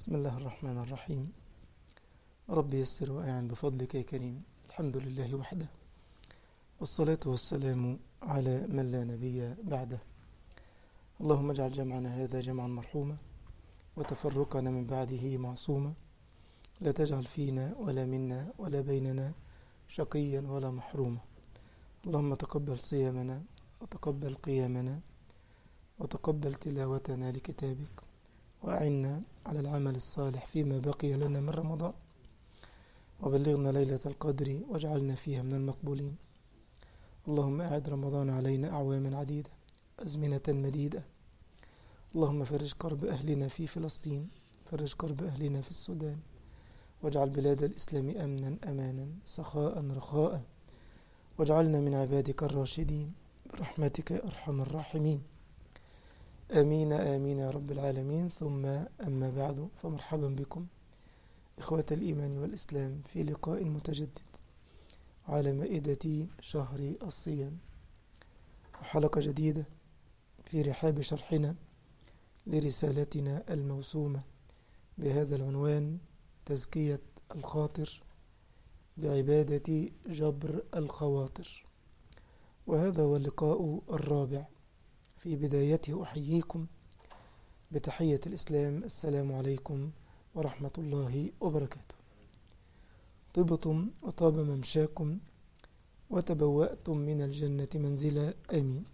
بسم الله الرحمن الرحيم رب يسر وأعن بفضلك يا كريم الحمد لله وحده والصلاة والسلام على من لا نبي بعده اللهم اجعل جمعنا هذا جمعا مرحوما وتفرقنا من بعده معصوما لا تجعل فينا ولا منا ولا بيننا شقيا ولا محروما اللهم تقبل صيامنا وتقبل قيامنا وتقبل تلاوتنا لكتابك وأعنا على العمل الصالح فيما بقي لنا من رمضان وبلغنا ليلة القدر واجعلنا فيها من المقبولين اللهم أعد رمضان علينا أعواما عديدة أزمنة مديدة اللهم فرج كرب أهلنا في فلسطين فرج كرب أهلنا في السودان واجعل بلاد الإسلام أمنا أمانا سخاء رخاء واجعلنا من عبادك الراشدين برحمتك يا أرحم الراحمين آمين آمين يا رب العالمين ثم أما بعد فمرحبا بكم إخوة الإيمان والإسلام في لقاء متجدد على مائدة شهر الصيام وحلقة جديدة في رحاب شرحنا لرسالتنا الموسومة بهذا العنوان تزكية الخاطر بعبادة جبر الخواطر وهذا هو اللقاء الرابع في بدايته أحييكم بتحية الإسلام السلام عليكم ورحمة الله وبركاته طبتم وطاب ممشاكم وتبوأتم من الجنة منزلا آمين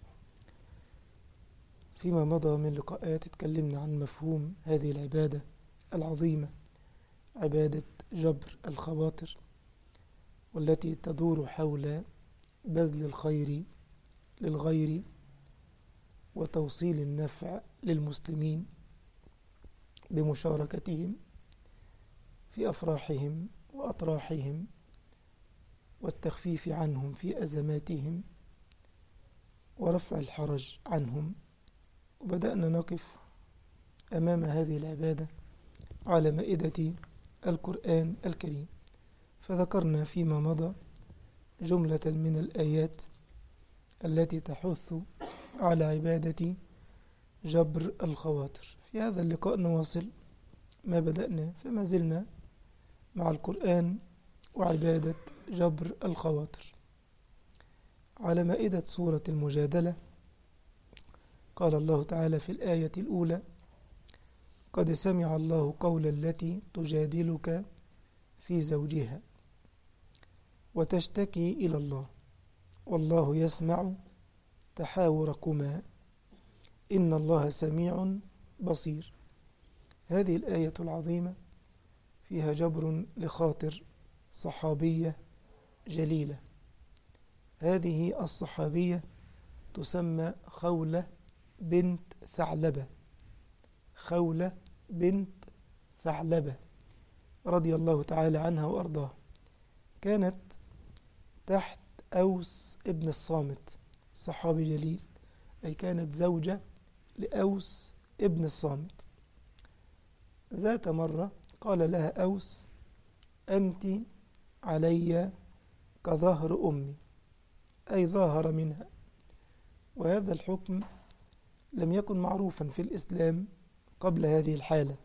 فيما مضى من لقاءات اتكلمنا عن مفهوم هذه العبادة العظيمة عبادة جبر الخواطر والتي تدور حول بذل الخير للغير وتوصيل النفع للمسلمين بمشاركتهم في أفراحهم وأطراحهم والتخفيف عنهم في أزماتهم ورفع الحرج عنهم وبدأنا نقف أمام هذه العبادة على مائدة القرآن الكريم فذكرنا فيما مضى جملة من الآيات التي تحث على عبادة جبر الخواطر في هذا اللقاء نواصل ما بدأنا فما زلنا مع القرآن وعبادة جبر الخواطر على مائدة سورة المجادلة قال الله تعالى في الآية الأولى قد سمع الله قول التي تجادلك في زوجها وتشتكي إلى الله والله يسمع تحاوركما إن الله سميع بصير هذه الآية العظيمة فيها جبر لخاطر صحابية جليلة هذه الصحابية تسمى خولة بنت ثعلبة خولة بنت ثعلبة رضي الله تعالى عنها وأرضاها كانت تحت أوس ابن الصامت صحابي جليل أي كانت زوجة لأوس ابن الصامت ذات مرة قال لها أوس أنت علي كظهر أمي أي ظاهر منها وهذا الحكم لم يكن معروفا في الإسلام قبل هذه الحالة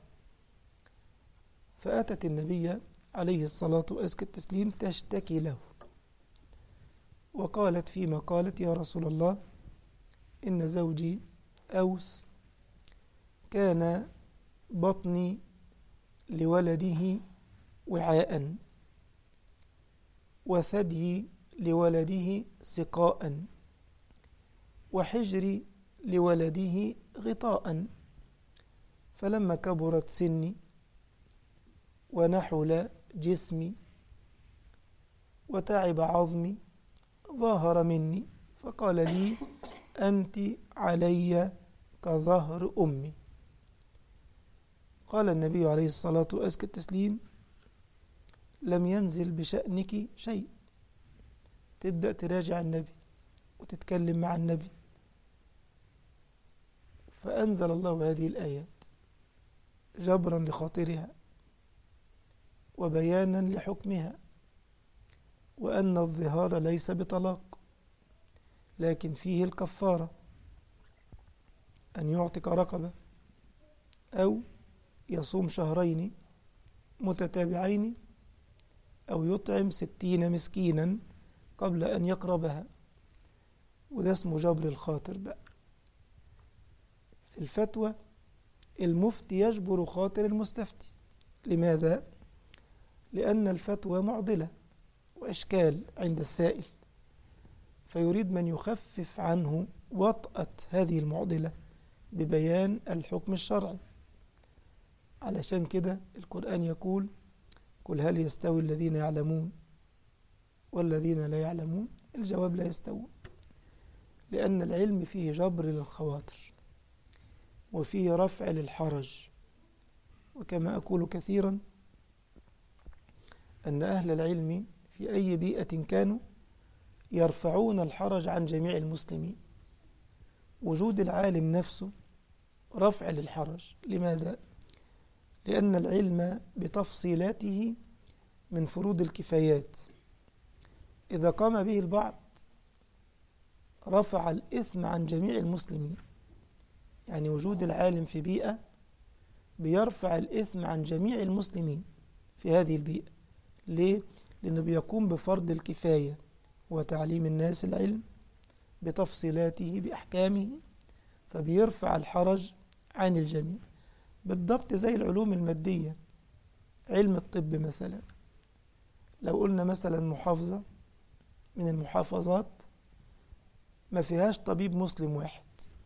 فأتت النبي عليه الصلاة وأزكى التسليم تشتكي له وقالت فيما قالت يا رسول الله إن زوجي أوس كان بطني لولده وعاء وثدي لولده سقاء وحجري لولده غطاء فلما كبرت سني ونحل جسمي وتعب عظمي ظاهر مني فقال لي أنت علي كظهر أمي قال النبي عليه الصلاة وأزكى التسليم لم ينزل بشأنك شيء تبدأ تراجع النبي وتتكلم مع النبي فأنزل الله هذه الآيات جبرا لخاطرها وبيانا لحكمها وأن الظهار ليس بطلاق لكن فيه الكفارة أن يعتق رقبة أو يصوم شهرين متتابعين أو يطعم ستين مسكينا قبل أن يقربها وده اسمه جبر الخاطر بقى في الفتوى المفتي يجبر خاطر المستفتي لماذا؟ لأن الفتوى معضلة وإشكال عند السائل فيريد من يخفف عنه وطأة هذه المعضلة ببيان الحكم الشرعي علشان كده القرآن يقول قل هل يستوي الذين يعلمون والذين لا يعلمون الجواب لا يستوون لأن العلم فيه جبر للخواطر وفيه رفع للحرج وكما أقول كثيرا أن أهل العلم في أي بيئة كانوا يرفعون الحرج عن جميع المسلمين وجود العالم نفسه رفع للحرج لماذا؟ لأن العلم بتفصيلاته من فروض الكفايات إذا قام به البعض رفع الإثم عن جميع المسلمين يعني وجود العالم في بيئة بيرفع الإثم عن جميع المسلمين في هذه البيئة ليه؟ لأنه بيقوم بفرض الكفاية وتعليم الناس العلم بتفصيلاته بأحكامه فبيرفع الحرج عن الجميع بالضبط زي العلوم المادية علم الطب مثلا لو قلنا مثلا محافظة من المحافظات ما فيهاش طبيب مسلم واحد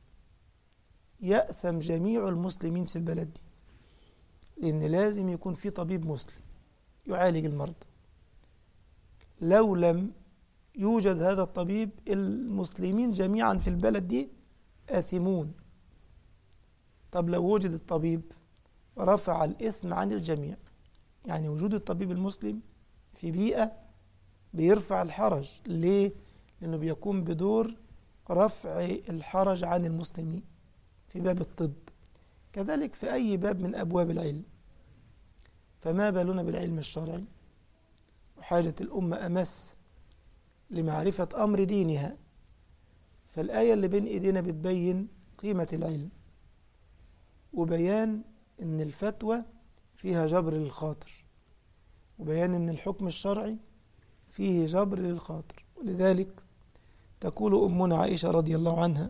يأثم جميع المسلمين في البلد دي لأن لازم يكون في طبيب مسلم يعالج المرضى لو لم يوجد هذا الطبيب المسلمين جميعا في البلد دي آثمون طب لو وجد الطبيب رفع الإثم عن الجميع يعني وجود الطبيب المسلم في بيئة بيرفع الحرج ليه؟ لأنه بيقوم بدور رفع الحرج عن المسلمين في باب الطب كذلك في أي باب من أبواب العلم فما بالنا بالعلم الشرعي وحاجة الأمة أمس لمعرفة أمر دينها فالآية اللي بين إيدينا بتبين قيمة العلم وبيان أن الفتوى فيها جبر للخاطر وبيان أن الحكم الشرعي فيه جبر للخاطر ولذلك تقول أمنا عائشة رضي الله عنها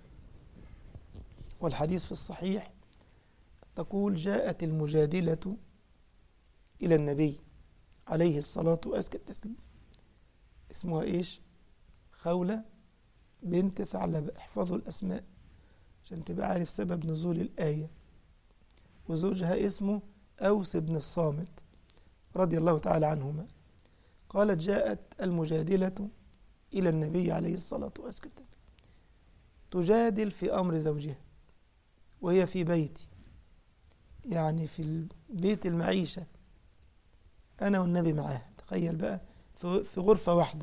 والحديث في الصحيح تقول جاءت المجادلة إلى النبي عليه الصلاة وأزكى التسليم اسمها إيش خولة بنت ثعلبة احفظوا الأسماء عشان تبقى عارف سبب نزول الآية وزوجها اسمه أوس بن الصامت رضي الله تعالى عنهما قالت جاءت المجادلة إلى النبي عليه الصلاة والسلام تجادل في أمر زوجها وهي في بيتي يعني في بيت المعيشة أنا والنبي معاها تخيل بقى في غرفة واحدة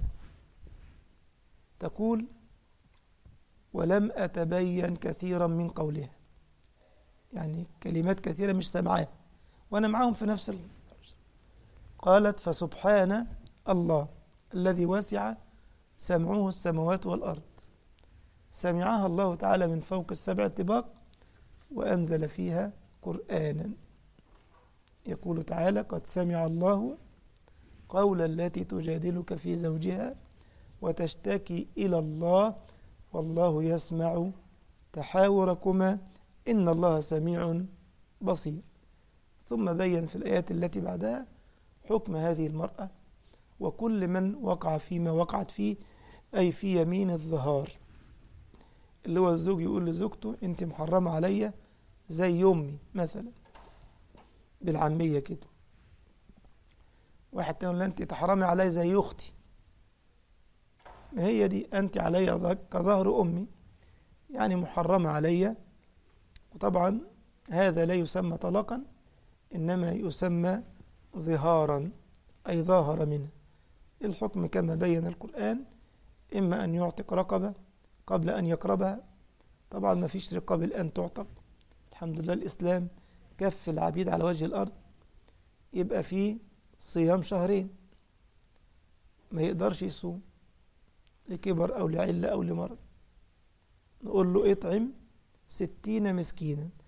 تقول ولم أتبين كثيرا من قولها يعني كلمات كثيرة مش سمعاها وأنا معاهم في نفس ال... قالت فسبحان الله الذي وسع سمعه السماوات والأرض سمعها الله تعالى من فوق السبع طباق وأنزل فيها قرآنا يقول تعالى قد سمع الله قول التي تجادلك في زوجها وتشتكي إلى الله والله يسمع تحاوركما إن الله سميع بصير ثم بين في الآيات التي بعدها حكم هذه المرأة وكل من وقع فيما وقعت فيه أي في يمين الظهار اللي هو الزوج يقول لزوجته أنت محرمة عليا زي أمي مثلا بالعامية كده واحد تاني أنت تحرمي علي زي أختي ما هي دي أنت علي كظهر أمي يعني محرمة علي وطبعا هذا لا يسمى طلاقا إنما يسمى ظهارا أي ظاهر منه الحكم كما بين القرآن إما أن يعتق رقبة قبل أن يقربها طبعا ما فيش رقاب الآن تعتق الحمد لله الإسلام كف العبيد على وجه الأرض يبقى فيه صيام شهرين ما يقدرش يصوم لكبر أو لعلة أو لمرض نقول له اطعم ستين مسكينا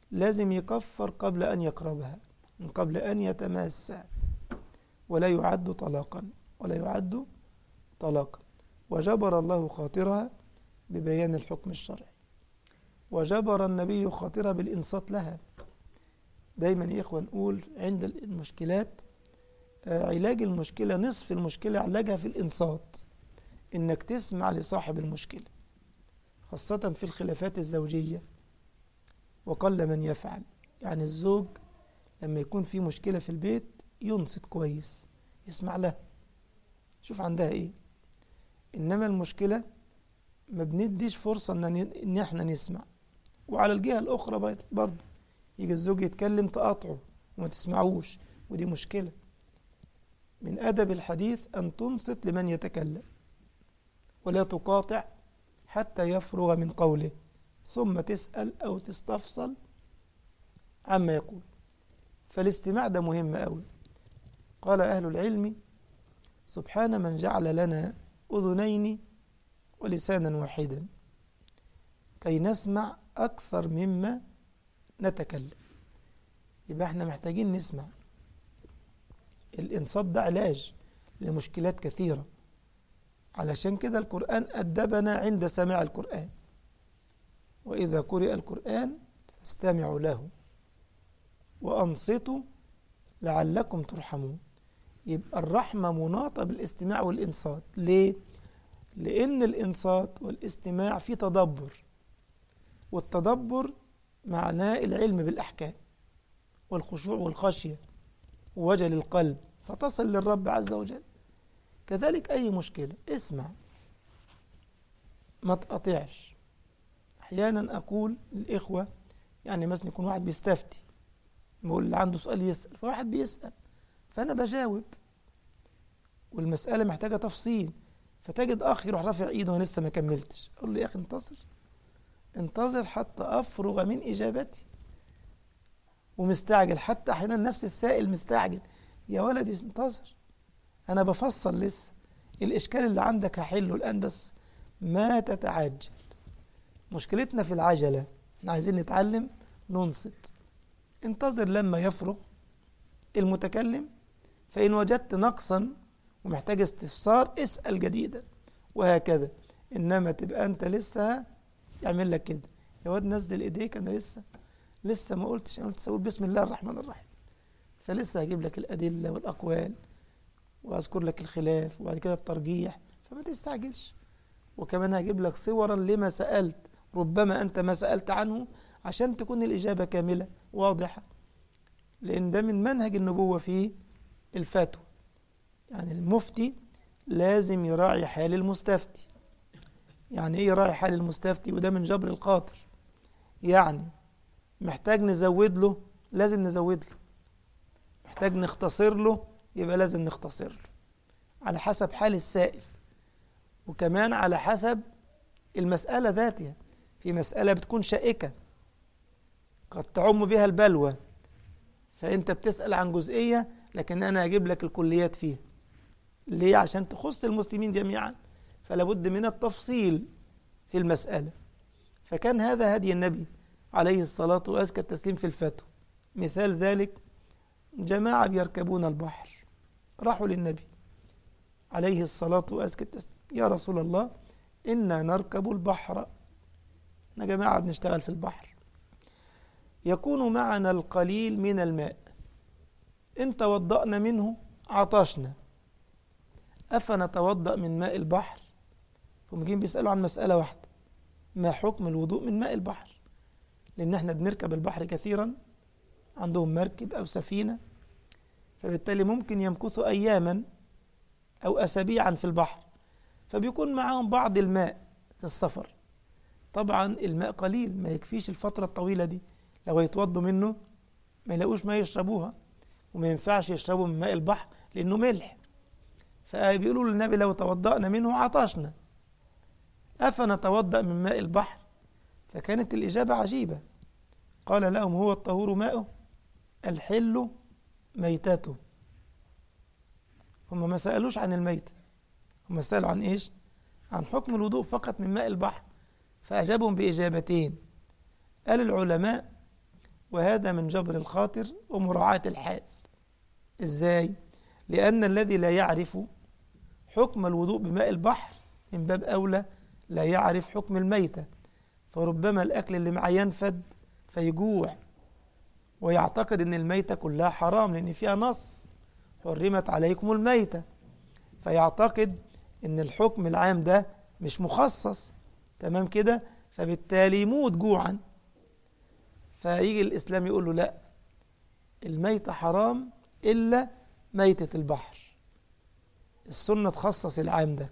لازم يكفر قبل أن يقربها من قبل أن يتماسى ولا يعد طلاقا ولا يعد طلاقا وجبر الله خاطرها ببيان الحكم الشرعي وجبر النبي خاطرها بالإنصات لها دايما يا إخوة نقول عند المشكلات علاج المشكلة نصف المشكلة علاجها في الإنصات إنك تسمع لصاحب المشكلة خاصة في الخلافات الزوجية وقل من يفعل يعني الزوج لما يكون في مشكلة في البيت ينصت كويس يسمع لها شوف عندها ايه انما المشكلة ما بنديش فرصة ان احنا نسمع وعلى الجهة الاخرى برضه يجي الزوج يتكلم تقاطعه وما تسمعوش ودي مشكلة من أدب الحديث أن تنصت لمن يتكلم ولا تقاطع حتى يفرغ من قوله ثم تسأل أو تستفصل عما يقول فالاستماع ده مهم أوي قال أهل العلم سبحان من جعل لنا أذنين ولسانا واحدا كي نسمع أكثر مما نتكلم يبقى احنا محتاجين نسمع الإنصات ده علاج لمشكلات كثيرة علشان كده القرآن أدبنا عند سماع القرآن وإذا قرئ القرآن فاستمعوا له وأنصتوا لعلكم ترحمون يبقى الرحمة مناطة بالاستماع والإنصات ليه؟ لأن الإنصات والاستماع في تدبر والتدبر معناه العلم بالأحكام والخشوع والخشية ووجل القلب فتصل للرب عز وجل كذلك أي مشكلة اسمع ما تقطعش أحيانا أقول للإخوة يعني مثلا يكون واحد بيستفتي بقول اللي عنده سؤال يسأل فواحد بيسأل فأنا بجاوب والمسألة محتاجة تفصيل فتجد أخ يروح رافع إيده وأنا لسه ما كملتش أقول له يا أخي انتظر انتظر حتى أفرغ من إجابتي ومستعجل حتى أحيانا نفس السائل مستعجل يا ولدي انتظر أنا بفصل لسه الإشكال اللي عندك هحله الآن بس ما تتعجل مشكلتنا في العجلة احنا عايزين نتعلم ننصت انتظر لما يفرغ المتكلم فإن وجدت نقصا ومحتاج استفسار اسأل جديدا وهكذا إنما تبقى أنت لسه يعمل لك كده يا واد نزل إيديك أنا لسه لسه ما قلتش أنا قلت أقول بسم الله الرحمن الرحيم فلسه هجيب لك الأدلة والأقوال وأذكر لك الخلاف وبعد كده الترجيح فما تستعجلش وكمان هجيب لك صورا لما سألت ربما أنت ما سألت عنه عشان تكون الإجابة كاملة واضحة لأن ده من منهج النبوة في الفتوى يعني المفتي لازم يراعي حال المستفتي يعني ايه يراعي حال المستفتي وده من جبر الخاطر يعني محتاج نزود له لازم نزود له محتاج نختصر له يبقى لازم نختصر له على حسب حال السائل وكمان على حسب المسألة ذاتها في مسألة بتكون شائكة قد تعم بها البلوى فأنت بتسأل عن جزئية لكن أنا أجيب لك الكليات فيها ليه؟ عشان تخص المسلمين جميعا فلا بد من التفصيل في المسألة فكان هذا هدي النبي عليه الصلاة وأزكى التسليم في الفتوى مثال ذلك جماعة بيركبون البحر راحوا للنبي عليه الصلاة وأزكى التسليم يا رسول الله إنا نركب البحر احنا جماعة بنشتغل في البحر يكون معنا القليل من الماء إن توضأنا منه عطشنا أفنتوضأ من ماء البحر فهم جايين بيسألوا عن مسألة واحدة ما حكم الوضوء من ماء البحر لأن احنا بنركب البحر كثيرا عندهم مركب أو سفينة فبالتالي ممكن يمكثوا أياما أو أسابيعا في البحر فبيكون معهم بعض الماء في السفر طبعا الماء قليل ما يكفيش الفترة الطويلة دي لو يتوضوا منه ما يلاقوش ما يشربوها وما ينفعش يشربوا من ماء البحر لأنه ملح فبيقولوا للنبي لو توضأنا منه عطشنا أفنتوضأ من ماء البحر فكانت الإجابة عجيبة قال لهم هو الطهور ماؤه الحل ميتته هم ما سألوش عن الميتة هم سألوا عن إيش عن حكم الوضوء فقط من ماء البحر فأجابهم بإجابتين قال العلماء وهذا من جبر الخاطر ومراعاة الحال إزاي؟ لأن الذي لا يعرف حكم الوضوء بماء البحر من باب أولى لا يعرف حكم الميتة فربما الأكل اللي معاه ينفد فيجوع ويعتقد أن الميتة كلها حرام لأن فيها نص حرمت عليكم الميتة فيعتقد أن الحكم العام ده مش مخصص تمام كده فبالتالي يموت جوعا فيجي الإسلام يقول له لا الميتة حرام إلا ميتة البحر السنة تخصص العام ده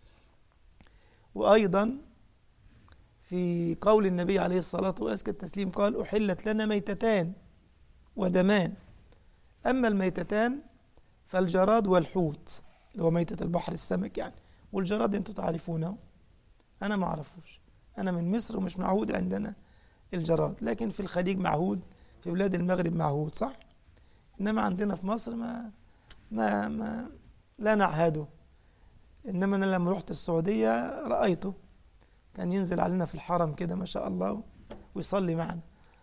وأيضا في قول النبي عليه الصلاة وأزكى التسليم قال أحلت لنا ميتتان ودمان أما الميتتان فالجراد والحوت اللي هو ميتة البحر السمك يعني والجراد انتوا تعرفونه أنا ما أعرفوش أنا من مصر ومش معهود عندنا الجراد لكن في الخليج معهود في بلاد المغرب معهود صح إنما عندنا في مصر ما ما ما لا نعهده إنما أنا لما رحت السعودية رأيته كان ينزل علينا في الحرم كده ما شاء الله ويصلي معنا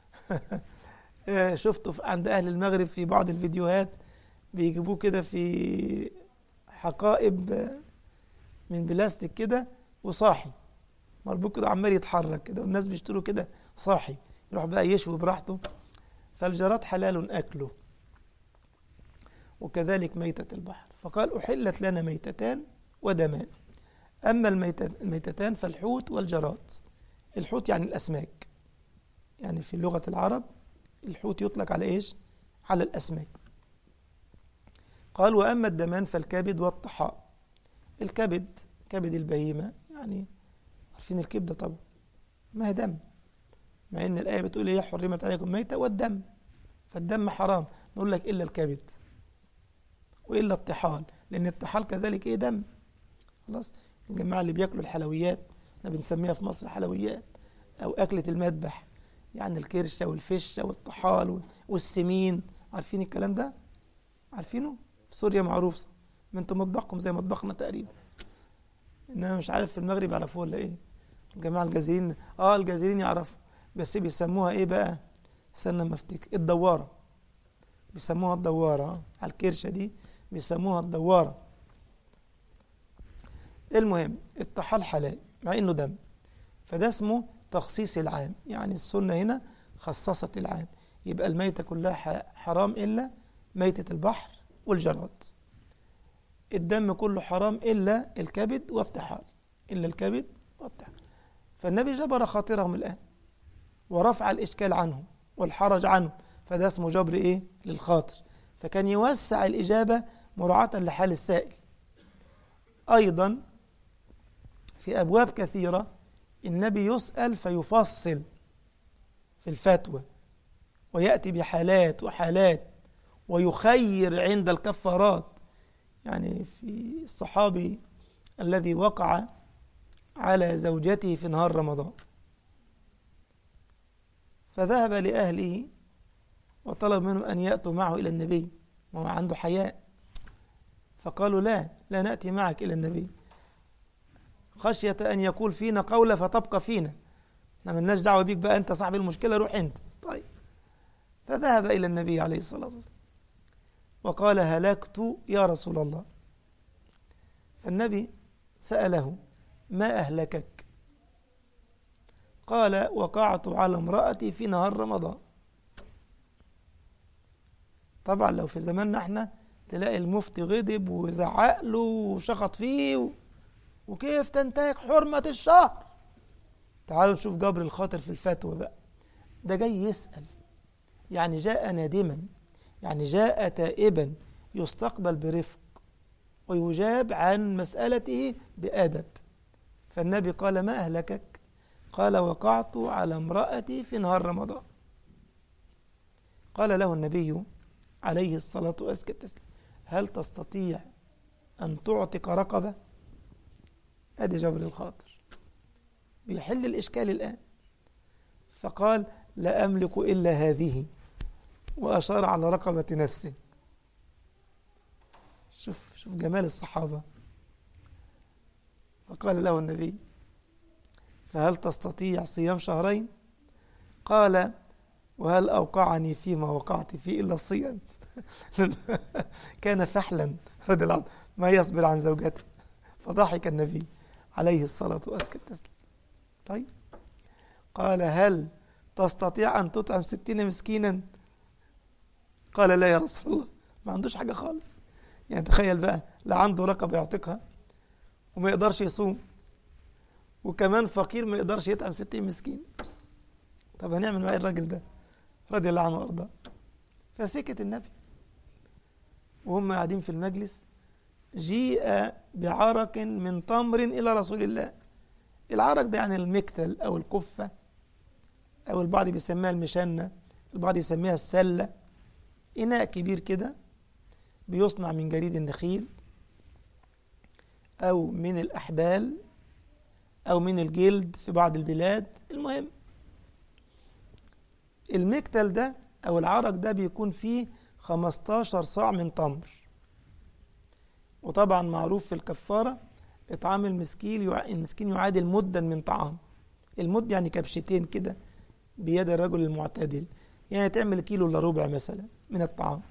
شفته عند أهل المغرب في بعض الفيديوهات بيجيبوه كده في حقائب من بلاستيك كده وصاحي مربوط كده عمال يتحرك كده والناس بيشتروا كده صاحي يروح بقى يشوي براحته فالجراد حلال أكله وكذلك ميتة البحر فقال أحلت لنا ميتتان ودمان أما الميتتان فالحوت والجراد الحوت يعني الأسماك يعني في لغة العرب الحوت يطلق على إيش؟ على الأسماك قال وأما الدمان فالكبد والطحاء الكبد كبد البهيمة يعني عارفين الكبدة طبعا ما هي دم مع ان الآية بتقول ايه حرمت عليكم ميتة والدم فالدم حرام نقول لك إلا الكبد وإلا الطحال لأن الطحال كذلك ايه دم خلاص الجماعة اللي بياكلوا الحلويات احنا بنسميها في مصر حلويات أو أكلة المذبح يعني الكرشة والفشة والطحال والسمين عارفين الكلام ده عارفينه في سوريا معروف ما انتم مطبخكم زي مطبخنا تقريبا انما مش عارف في المغرب يعرفوه ولا ايه الجماعه الجزائريين اه الجزائريين يعرفوا بس بيسموها ايه بقى استنى ما افتكر الدواره بيسموها الدواره على الكرشه دي بيسموها الدواره المهم الطحال حلال مع انه دم فده اسمه تخصيص العام يعني السنه هنا خصصت العام يبقى الميتة كلها حرام إلا ميتة البحر والجراد الدم كله حرام إلا الكبد والطحال إلا الكبد والطحال فالنبي جبر خاطرهم الآن ورفع الإشكال عنهم والحرج عنهم فده اسمه جبر إيه للخاطر فكان يوسع الإجابة مراعاة لحال السائل أيضا في أبواب كثيرة النبي يسأل فيفصل في الفتوى ويأتي بحالات وحالات ويخير عند الكفارات يعني في الصحابي الذي وقع على زوجته في نهار رمضان فذهب لأهله وطلب منهم أن يأتوا معه إلى النبي وهو عنده حياء فقالوا لا لا نأتي معك إلى النبي خشية أن يقول فينا قولة فتبقى فينا احنا ملناش دعوة بيك بقى أنت صاحب المشكلة روح أنت طيب فذهب إلى النبي عليه الصلاة والسلام وقال هلكت يا رسول الله فالنبي سأله ما أهلكك قال وقعت على امرأتي في نهار رمضان طبعا لو في زماننا احنا تلاقي المفتي غضب وزعق له وشخط فيه و... وكيف تنتهك حرمة الشهر تعالوا نشوف جبر الخاطر في الفتوى بقى ده جاي يسأل يعني جاء نادما يعني جاء تائبا يستقبل برفق ويجاب عن مسألته بأدب فالنبي قال ما أهلكك قال وقعت على امرأتي في نهار رمضان قال له النبي عليه الصلاة والسلام هل تستطيع أن تعتق رقبة أدي جبر الخاطر بيحل الإشكال الآن فقال لا أملك إلا هذه وأشار على رقبة نفسه شوف شوف جمال الصحابة فقال له النبي فهل تستطيع صيام شهرين قال وهل أوقعني فيما وقعت فيه إلا الصيام كان فحلا رضي الله عنه ما يصبر عن زوجته فضحك النبي عليه الصلاة والسلام طيب قال هل تستطيع أن تطعم ستين مسكينا قال لا يا رسول الله ما عندوش حاجة خالص يعني تخيل بقى لا عنده رقبة يعتقها وما يقدرش يصوم وكمان فقير ما يقدرش يطعم ستين مسكين طب هنعمل معايا الراجل ده رضي الله عنه وارضاه فسكت النبي وهم قاعدين في المجلس جيء بعرق من تمر إلى رسول الله العرق ده يعني المكتل أو الكفة أو البعض بيسميها المشنة البعض يسميها السلة إناء كبير كده بيصنع من جريد النخيل أو من الأحبال أو من الجلد في بعض البلاد المهم المكتل ده أو العرق ده بيكون فيه 15 صاع من تمر وطبعا معروف في الكفارة إطعام المسكين المسكين يعادل مدا من طعام المد يعني كبشتين كده بيد الرجل المعتدل يعني تعمل كيلو إلا ربع مثلا من الطعام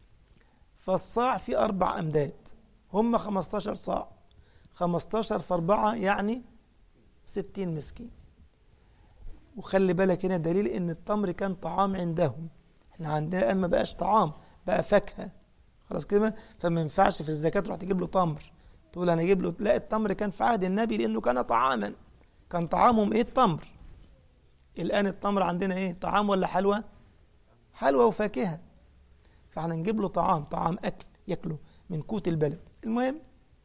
فالصاع فيه أربع أمداد هم 15 صاع 15 في أربعة يعني 60 مسكين وخلي بالك هنا دليل ان التمر كان طعام عندهم احنا عندنا الان ما بقاش طعام بقى فاكهه خلاص كده فما ينفعش في الزكاه تروح تجيب له تمر تقول انا اجيب له لا التمر كان في عهد النبي لانه كان طعاما كان طعامهم ايه التمر الان التمر عندنا ايه طعام ولا حلوى حلوى وفاكهه فاحنا نجيب له طعام طعام اكل ياكله من قوت البلد المهم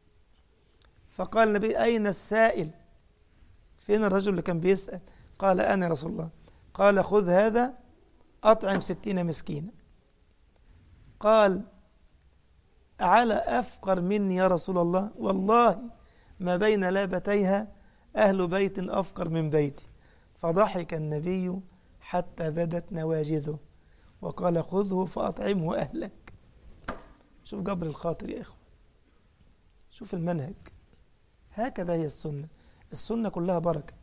فقال النبي اين السائل فين الرجل اللي كان بيسال قال أنا رسول الله قال خذ هذا أطعم ستين مسكينا قال على أفقر مني يا رسول الله والله ما بين لابتيها أهل بيت أفقر من بيتي فضحك النبي حتى بدت نواجذه وقال خذه فأطعمه أهلك شوف جبر الخاطر يا إخوة شوف المنهج هكذا هي السنة السنة كلها بركة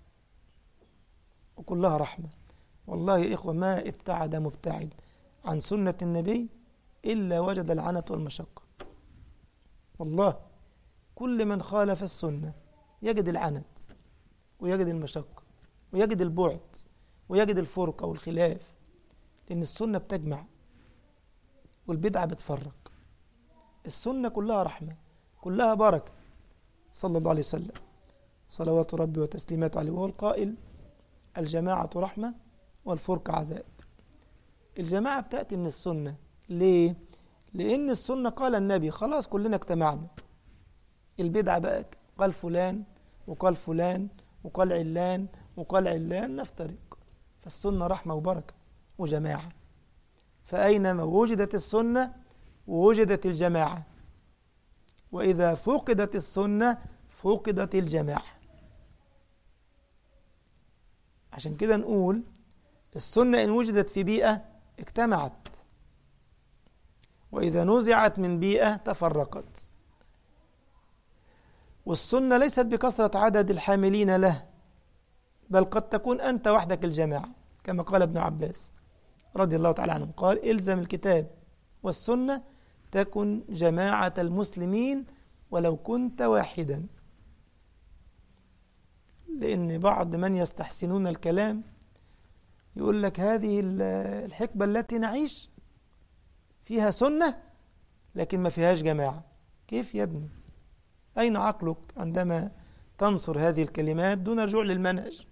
وكلها رحمة والله يا إخوة ما ابتعد مبتعد عن سنة النبي إلا وجد العنة والمشقة والله كل من خالف السنة يجد العنت ويجد المشقة ويجد البعد ويجد الفرقة والخلاف لأن السنة بتجمع والبدعة بتفرق السنة كلها رحمة كلها بركة صلى الله عليه وسلم صلوات ربي وتسليمات عليه وهو القائل الجماعة رحمة والفرقة عذاب الجماعة بتأتي من السنة ليه؟ لأن السنة قال النبي خلاص كلنا اجتمعنا البدعة بقى قال فلان وقال فلان وقال علان وقال علان نفترق فالسنة رحمة وبركة وجماعة فأينما وجدت السنة وجدت الجماعة وإذا فقدت السنة فقدت الجماعة عشان كده نقول السنة إن وجدت في بيئة اجتمعت وإذا نزعت من بيئة تفرقت والسنة ليست بكثرة عدد الحاملين له بل قد تكون أنت وحدك الجماعة كما قال ابن عباس رضي الله تعالى عنه قال إلزم الكتاب والسنة تكن جماعة المسلمين ولو كنت واحدا لأن بعض من يستحسنون الكلام يقول لك هذه الحقبة التي نعيش فيها سنة لكن ما فيهاش جماعة كيف يا ابني أين عقلك عندما تنصر هذه الكلمات دون رجوع للمنهج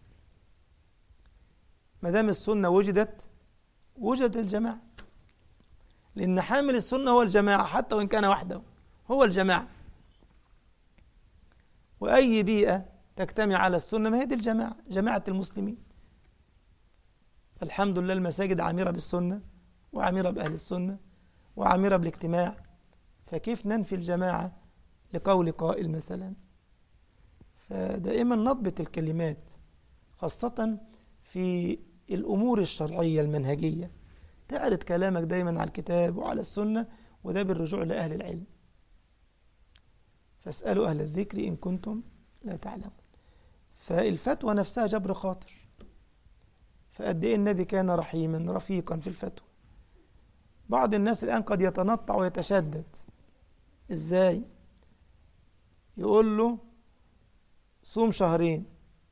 ما دام السنة وجدت وجدت الجماعة لأن حامل السنة هو الجماعة حتى وإن كان وحده هو الجماعة وأي بيئة تجتمع على السنة ما هي دي الجماعة جماعة المسلمين الحمد لله المساجد عامرة بالسنة وعامرة بأهل السنة وعامرة بالاجتماع فكيف ننفي الجماعة لقول قائل مثلا فدائما نضبط الكلمات خاصة في الأمور الشرعية المنهجية تعرض كلامك دايما على الكتاب وعلى السنة وده بالرجوع لأهل العلم فاسألوا أهل الذكر إن كنتم لا تعلمون فالفتوى نفسها جبر خاطر فقد إيه النبي كان رحيما رفيقا في الفتوى بعض الناس الآن قد يتنطع ويتشدد إزاي يقول له صوم شهرين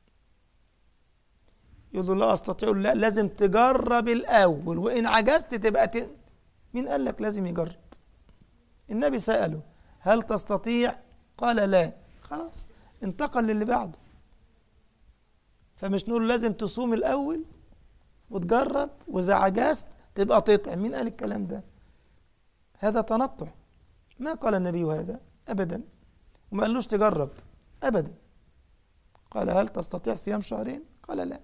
يقول له لا أستطيع لا لازم تجرب الأول وإن عجزت تبقى ت... مين قال لك لازم يجرب النبي سأله هل تستطيع قال لا خلاص انتقل للي بعده فمش نقول لازم تصوم الأول وتجرب وإذا عجزت تبقى تطعم مين قال الكلام ده هذا تنطع ما قال النبي هذا أبدا وما قالوش تجرب أبدا قال هل تستطيع صيام شهرين قال لا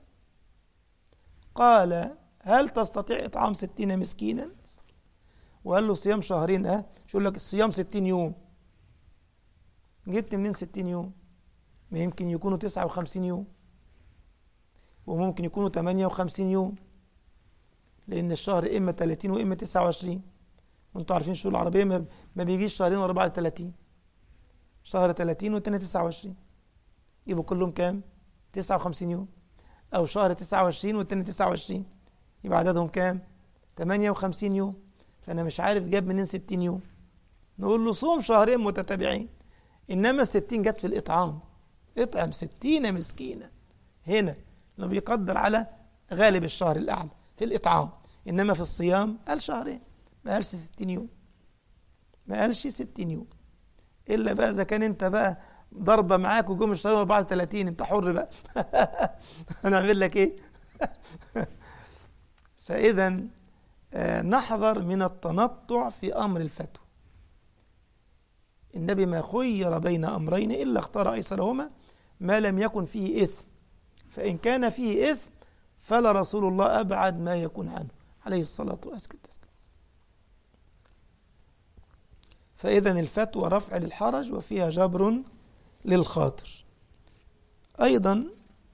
قال هل تستطيع إطعام ستين مسكينا وقال له صيام شهرين اه شو لك الصيام ستين يوم جبت منين ستين يوم ما يمكن يكونوا تسعة وخمسين يوم وممكن يكونوا تمانية وخمسين يوم لأن الشهر إما 30 وإما 29 وأنتوا عارفين الشهور العربية ما بيجيش شهرين ورا بعض 30 شهر 30 والتاني 29 يبقوا كلهم كام؟ 59 يوم أو شهر 29 والتاني 29 يبقى عددهم كام؟ 58 يوم فأنا مش عارف جاب منين 60 يوم نقول له صوم شهرين متتابعين إنما الستين جت في الإطعام اطعم ستين مسكينا هنا لو بيقدر على غالب الشهر الأعلى في الإطعام إنما في الصيام قال شهرين ما قالش ستين يوم ما قالش ستين يوم إلا بقى إذا كان أنت بقى ضربة معاك وجم الشهرين بعد 30 أنت حر بقى هنعمل لك إيه فإذا نحذر من التنطع في أمر الفتوى النبي ما خير بين أمرين إلا اختار أيسرهما ما لم يكن فيه إثم فإن كان فيه إثم فلرسول الله أبعد ما يكون عنه عليه الصلاة والسلام فإذا الفتوى رفع للحرج وفيها جبر للخاطر أيضا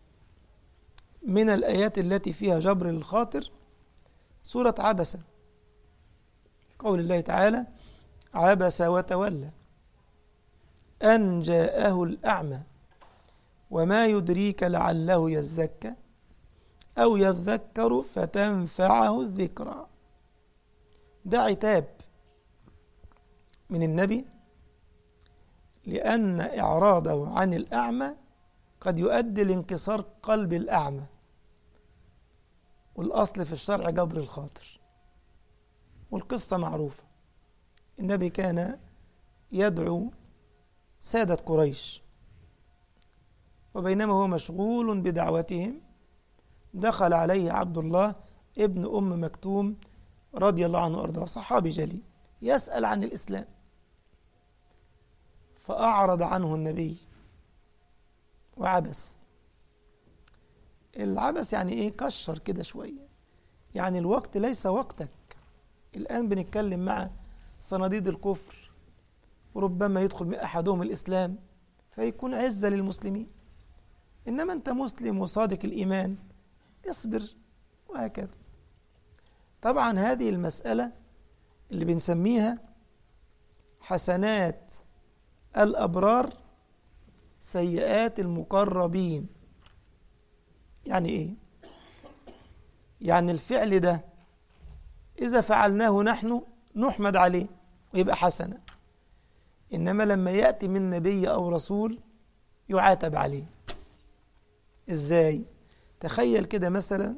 من الآيات التي فيها جبر للخاطر سورة عبسة قول الله تعالى عبس وتولى أن جاءه الأعمى وما يدريك لعله يزكى أو يذكر فتنفعه الذكرى ده عتاب من النبي لأن إعراضه عن الأعمى قد يؤدي لانكسار قلب الأعمى والأصل في الشرع جبر الخاطر والقصة معروفة النبي كان يدعو سادة قريش وبينما هو مشغول بدعوتهم دخل عليه عبد الله ابن أم مكتوم رضي الله عنه وأرضاه صحابي جليل يسأل عن الإسلام فأعرض عنه النبي وعبس العبس يعني إيه كشر كده شوية يعني الوقت ليس وقتك الآن بنتكلم مع صناديد الكفر وربما يدخل أحدهم الإسلام فيكون عزة للمسلمين إنما أنت مسلم وصادق الإيمان اصبر وهكذا طبعا هذه المسألة اللي بنسميها حسنات الأبرار سيئات المقربين يعني إيه؟ يعني الفعل ده إذا فعلناه نحن نحمد عليه ويبقى حسنة إنما لما يأتي من نبي أو رسول يعاتب عليه إزاي؟ تخيل كده مثلا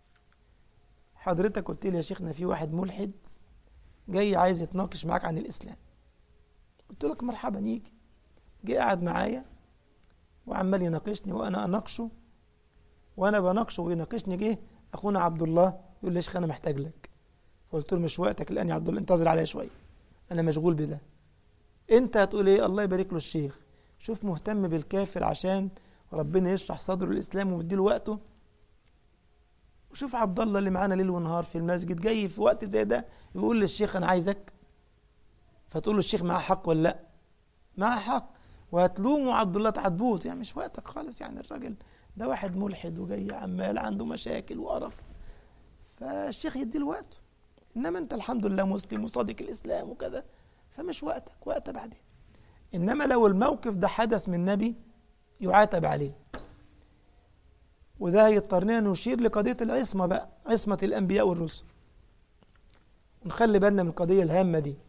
حضرتك قلت لي يا شيخنا في واحد ملحد جاي عايز يتناقش معاك عن الإسلام قلت لك مرحبا يجي جه قاعد معايا وعمال يناقشني وأنا أناقشه وأنا بناقشه ويناقشني جه أخونا عبد الله يقول لي يا شيخ أنا محتاج لك فقلت له مش وقتك الآن يا عبد الله انتظر عليا شوية أنا مشغول بده أنت هتقول إيه الله يبارك له الشيخ شوف مهتم بالكافر عشان ربنا يشرح صدره الإسلام ومديله وقته وشوف عبد الله اللي معانا ليل ونهار في المسجد جاي في وقت زي ده يقول للشيخ أنا عايزك فتقول له الشيخ معاه حق ولا لا معاه حق وهتلومه عبد الله تعاتبوه يعني مش وقتك خالص يعني الراجل ده واحد ملحد وجاي عمال عنده مشاكل وقرف فالشيخ يديله وقته انما انت الحمد لله مسلم وصادق الاسلام وكذا فمش وقتك وقت بعدين انما لو الموقف ده حدث من نبي يعاتب عليه وده هيضطرنا نشير لقضية العصمة بقى عصمة الأنبياء والرسل ونخلي بالنا من القضية الهامة دي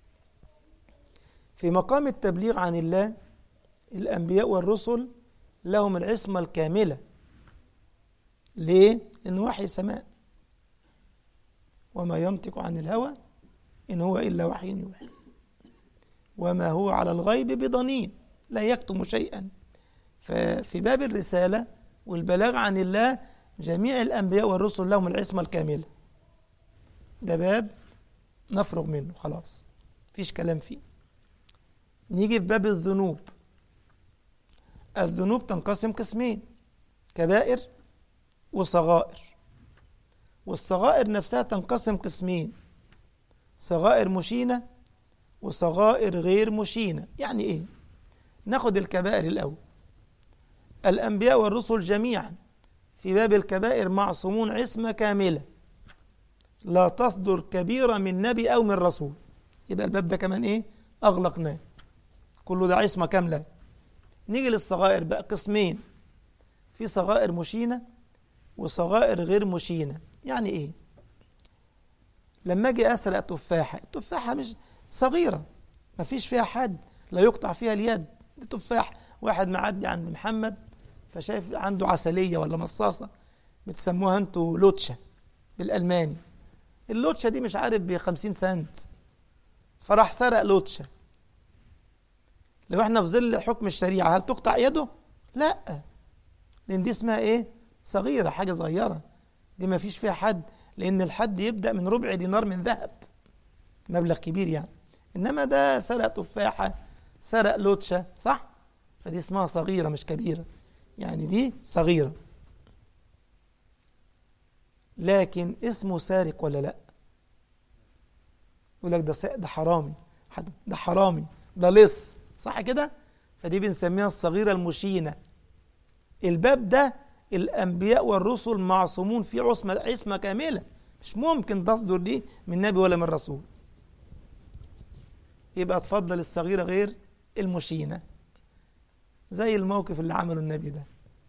في مقام التبليغ عن الله الأنبياء والرسل لهم العصمة الكاملة ليه؟ إنه وحي سماء وما ينطق عن الهوى إن هو إلا وحي يوحى وما هو على الغيب بضنين لا يكتم شيئا ففي باب الرسالة والبلاغ عن الله جميع الأنبياء والرسل لهم العصمة الكاملة ده باب نفرغ منه خلاص فيش كلام فيه نيجي في باب الذنوب الذنوب تنقسم قسمين كبائر وصغائر والصغائر نفسها تنقسم قسمين صغائر مشينة وصغائر غير مشينة يعني ايه ناخد الكبائر الأول الأنبياء والرسل جميعا في باب الكبائر معصومون عصمة كاملة لا تصدر كبيرة من نبي أو من رسول يبقى الباب ده كمان إيه أغلقناه كله ده عصمة كاملة نيجي للصغائر بقى قسمين في صغائر مشينة وصغائر غير مشينة يعني إيه لما أجي أسرق تفاحة التفاحة مش صغيرة ما فيش فيها حد لا يقطع فيها اليد دي تفاح واحد معدي عند محمد فشايف عنده عسلية ولا مصاصة بتسموها انتوا لوتشة بالألماني اللوتشة دي مش عارف ب 50 سنت فراح سرق لوتشة لو احنا في ظل حكم الشريعة هل تقطع يده؟ لا لأن دي اسمها ايه؟ صغيرة حاجة صغيرة دي ما فيش فيها حد لأن الحد يبدأ من ربع دينار من ذهب مبلغ كبير يعني إنما ده سرق تفاحة سرق لوتشة صح؟ فدي اسمها صغيرة مش كبيرة يعني دي صغيرة لكن اسمه سارق ولا لا يقول لك ده ده حرامي ده حرامي ده لص صح كده فدي بنسميها الصغيرة المشينة الباب ده الأنبياء والرسل معصومون في عصمة عصمة كاملة مش ممكن تصدر دي من نبي ولا من رسول يبقى تفضل الصغيرة غير المشينة زي الموقف اللي عمله النبي ده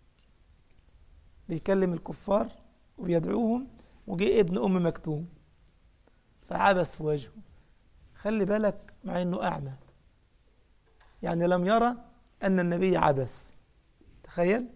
بيكلم الكفار وبيدعوهم وجه ابن أم مكتوم فعبس في وجهه خلي بالك مع انه أعمى يعني لم يرى أن النبي عبس تخيل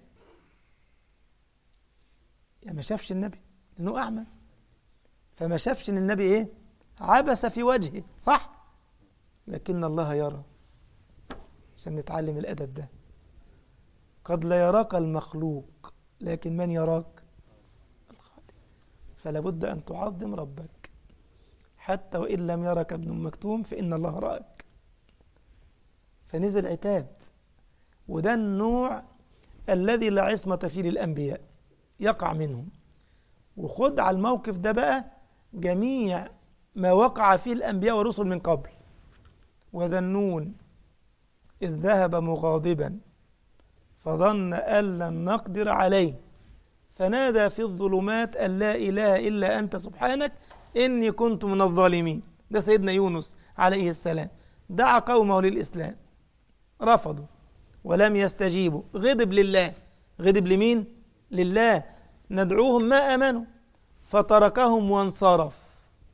يعني ما شافش النبي لأنه أعمى فما شافش أن النبي إيه عبس في وجهه صح لكن الله يرى عشان نتعلم الأدب ده قد لا يراك المخلوق لكن من يراك الخالق فلا بد أن تعظم ربك حتى وإن لم يرك ابن مكتوم فإن الله رأك فنزل عتاب وده النوع الذي لا عصمة فيه للأنبياء يقع منهم وخد على الموقف ده بقى جميع ما وقع فيه الأنبياء والرسل من قبل وذنون إذ ذهب مغاضبا فظن أن لن نقدر عليه فنادى في الظلمات أن لا إله إلا أنت سبحانك إني كنت من الظالمين ده سيدنا يونس عليه السلام دعا قومه للإسلام رفضوا ولم يستجيبوا غضب لله غضب لمين؟ لله ندعوهم ما آمنوا فتركهم وانصرف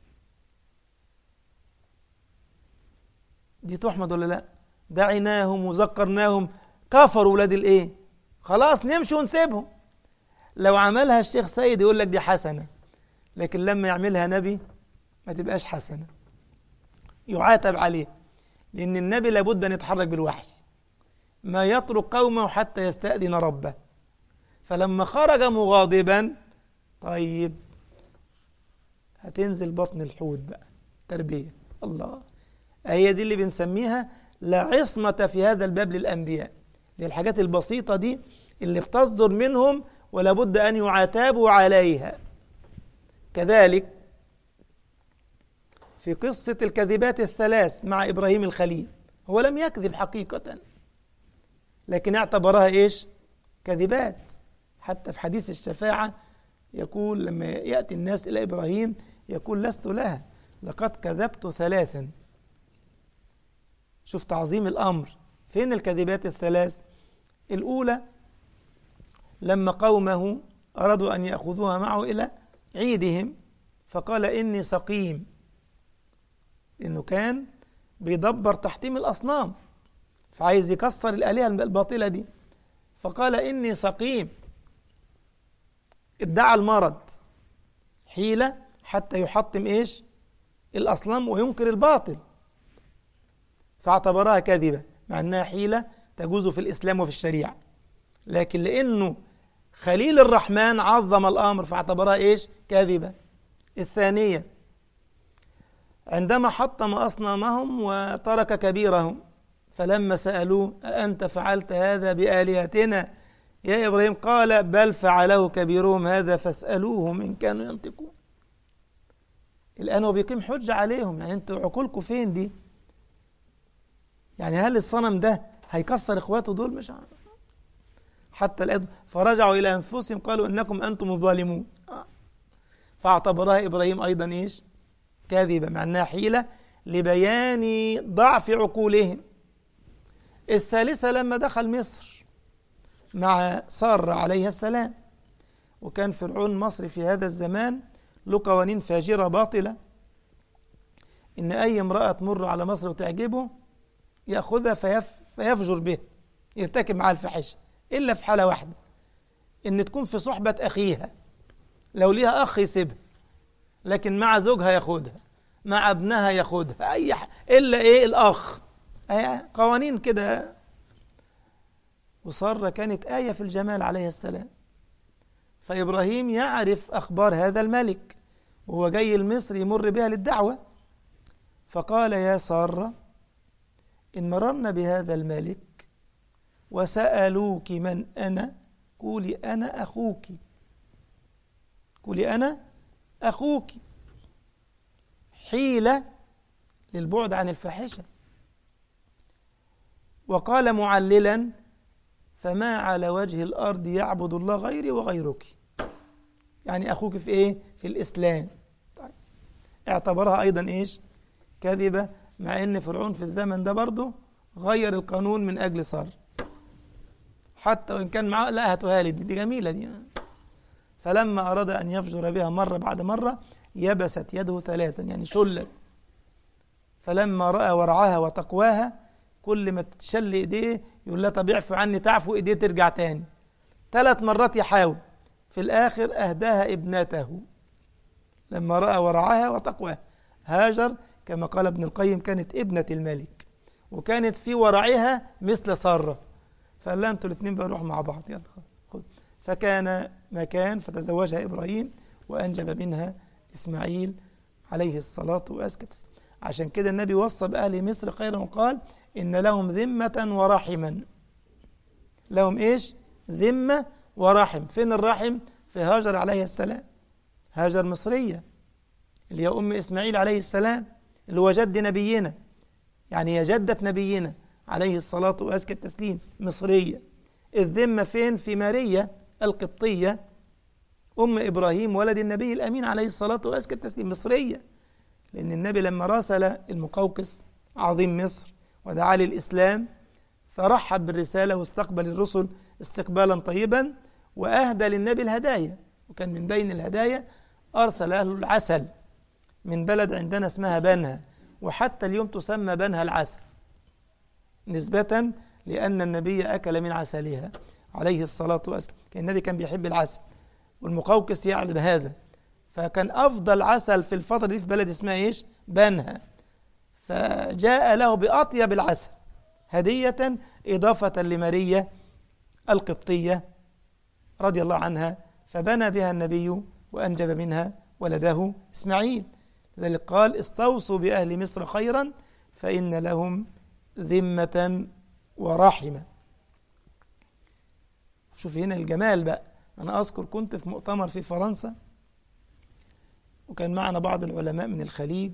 دي تحمد ولا لا دعيناهم وذكرناهم كفروا ولاد الايه خلاص نمشي ونسيبهم لو عملها الشيخ سيد يقول لك دي حسنه لكن لما يعملها نبي ما تبقاش حسنه يعاتب عليه لان النبي لابد ان يتحرك بالوحي ما يترك قومه حتى يستأذن ربه فلما خرج مغاضبا طيب هتنزل بطن الحوت بقى تربيه الله هي دي اللي بنسميها لا عصمة في هذا الباب للأنبياء للحاجات البسيطة دي اللي بتصدر منهم ولا بد أن يعاتبوا عليها كذلك في قصة الكذبات الثلاث مع إبراهيم الخليل هو لم يكذب حقيقة لكن اعتبرها إيش كذبات حتى في حديث الشفاعة يقول لما يأتي الناس إلى إبراهيم يقول لست لها لقد كذبت ثلاثا شوف تعظيم الأمر فين الكذبات الثلاث الأولى لما قومه أرادوا أن يأخذوها معه إلى عيدهم فقال إني سقيم إنه كان بيدبر تحتيم الأصنام فعايز يكسر الآلهة الباطلة دي فقال إني سقيم ادعى المرض حيلة حتى يحطم إيش الأصنام وينكر الباطل فاعتبرها كذبة مع أنها حيلة تجوز في الإسلام وفي الشريعة لكن لأنه خليل الرحمن عظم الأمر فاعتبرها إيش كاذبة الثانية عندما حطم أصنامهم وترك كبيرهم فلما سألوه أأنت فعلت هذا بآلهتنا يا إبراهيم قال بل فعله كبيرهم هذا فاسألوهم إن كانوا ينطقون الآن هو بيقيم حجة عليهم يعني أنتوا عقولكم فين دي يعني هل الصنم ده هيكسر إخواته دول مش عارف حتى الأرض فرجعوا إلى أنفسهم قالوا إنكم أنتم الظالمون فاعتبرها إبراهيم أيضا إيش كاذبة مع أنها حيلة لبيان ضعف عقولهم الثالثة لما دخل مصر مع سارة عليها السلام وكان فرعون مصر في هذا الزمان له قوانين فاجرة باطلة إن أي امرأة تمر على مصر وتعجبه يأخذها فيف فيفجر بها يرتكب معها الفاحشة إلا في حالة واحدة إن تكون في صحبة أخيها لو ليها أخ يسيبها لكن مع زوجها ياخدها مع ابنها ياخدها أي ح... إلا إيه الأخ أي قوانين كده وسارة كانت آية في الجمال عليه السلام فإبراهيم يعرف أخبار هذا الملك وهو جاي المصر يمر بها للدعوة فقال يا سارة إن مررنا بهذا الملك وسألوك من أنا قولي أنا أخوك قولي أنا أخوك حيلة للبعد عن الفاحشة وقال معللا فما على وجه الأرض يعبد الله غيري وغيرك يعني أخوك في إيه؟ في الإسلام طيب. اعتبرها أيضا إيش؟ كذبة مع أن فرعون في الزمن ده برضه غير القانون من أجل صار حتى وإن كان معاه لا هاتوها لي دي, دي جميلة دي فلما أراد أن يفجر بها مرة بعد مرة يبست يده ثلاثا يعني شلت فلما رأى ورعاها وتقواها كل ما تشل إيديه يقول لها طب اعفو عني تعفو إيديه ترجع تاني ثلاث مرات يحاول في الآخر أهداها ابنته لما رأى ورعاها وتقواها هاجر كما قال ابن القيم كانت ابنة الملك وكانت في ورعها مثل سارة فقال لها انتوا الاثنين بقى نروحوا مع بعض يلا خد فكان مكان فتزوجها إبراهيم وأنجب منها إسماعيل عليه الصلاة والسلام عشان كده النبي وصى بأهل مصر خيرا وقال إن لهم ذمة ورحما لهم إيش ذمة ورحم فين الرحم في هاجر عليه السلام هاجر مصرية اللي هي أم إسماعيل عليه السلام اللي هو جد نبينا يعني هي جدة نبينا عليه الصلاة وأزكى التسليم مصرية الذمة فين في ماريا القبطية أم إبراهيم ولد النبي الأمين عليه الصلاة وأزكى التسليم مصرية لأن النبي لما راسل المقوقس عظيم مصر ودعا للإسلام فرحب بالرسالة واستقبل الرسل استقبالا طيبا وأهدى للنبي الهدايا وكان من بين الهدايا أرسل أهل العسل من بلد عندنا اسمها بنها وحتى اليوم تسمى بنها العسل نسبة لأن النبي أكل من عسلها عليه الصلاة والسلام كان النبي كان بيحب العسل والمقوقس يعلم هذا فكان أفضل عسل في الفترة دي في بلد اسمها إيش بنها فجاء له بأطيب العسل هدية إضافة لماريا القبطية رضي الله عنها فبنى بها النبي وأنجب منها ولده إسماعيل لذلك قال استوصوا بأهل مصر خيرا فإن لهم ذمة ورحمة شوف هنا الجمال بقى أنا أذكر كنت في مؤتمر في فرنسا وكان معنا بعض العلماء من الخليج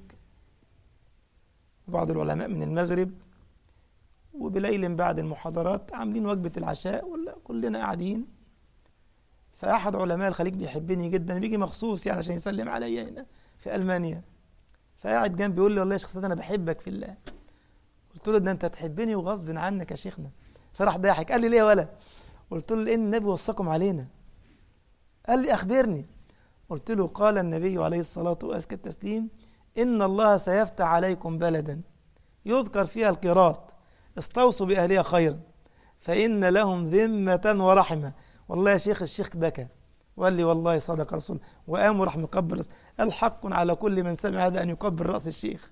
وبعض العلماء من المغرب وبليل بعد المحاضرات عاملين وجبة العشاء ولا كلنا قاعدين فأحد علماء الخليج بيحبني جدا بيجي مخصوص يعني عشان يسلم عليا هنا في ألمانيا فقاعد جنبي بيقول لي والله يا شيخ أنا بحبك في الله قلت له ده أنت تحبني وغصب عنك يا شيخنا فراح ضاحك قال لي ليه ولا قلت له لأن النبي وصاكم علينا قال لي أخبرني قلت له قال النبي عليه الصلاة وأزكى التسليم إن الله سيفتح عليكم بلدا يذكر فيها القراط استوصوا بأهلها خيرا فإن لهم ذمة ورحمة والله يا شيخ الشيخ بكى وقال لي والله صدق رسول وقام وراح مقبل رأس قال حق على كل من سمع هذا أن يقبل رأس الشيخ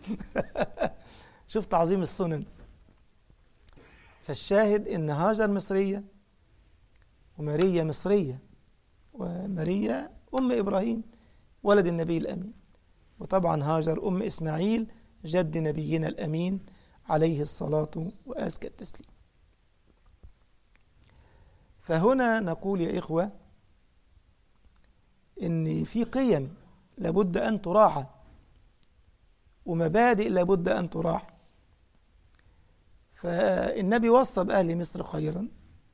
شوف تعظيم السنن فالشاهد إن هاجر مصرية وماريا مصرية وماريا أم إبراهيم ولد النبي الأمين وطبعا هاجر أم إسماعيل جد نبينا الأمين عليه الصلاة وأزكى التسليم فهنا نقول يا إخوة إن في قيم لابد أن تراعى ومبادئ لابد أن تراعى فالنبي وصى بأهل مصر خيرا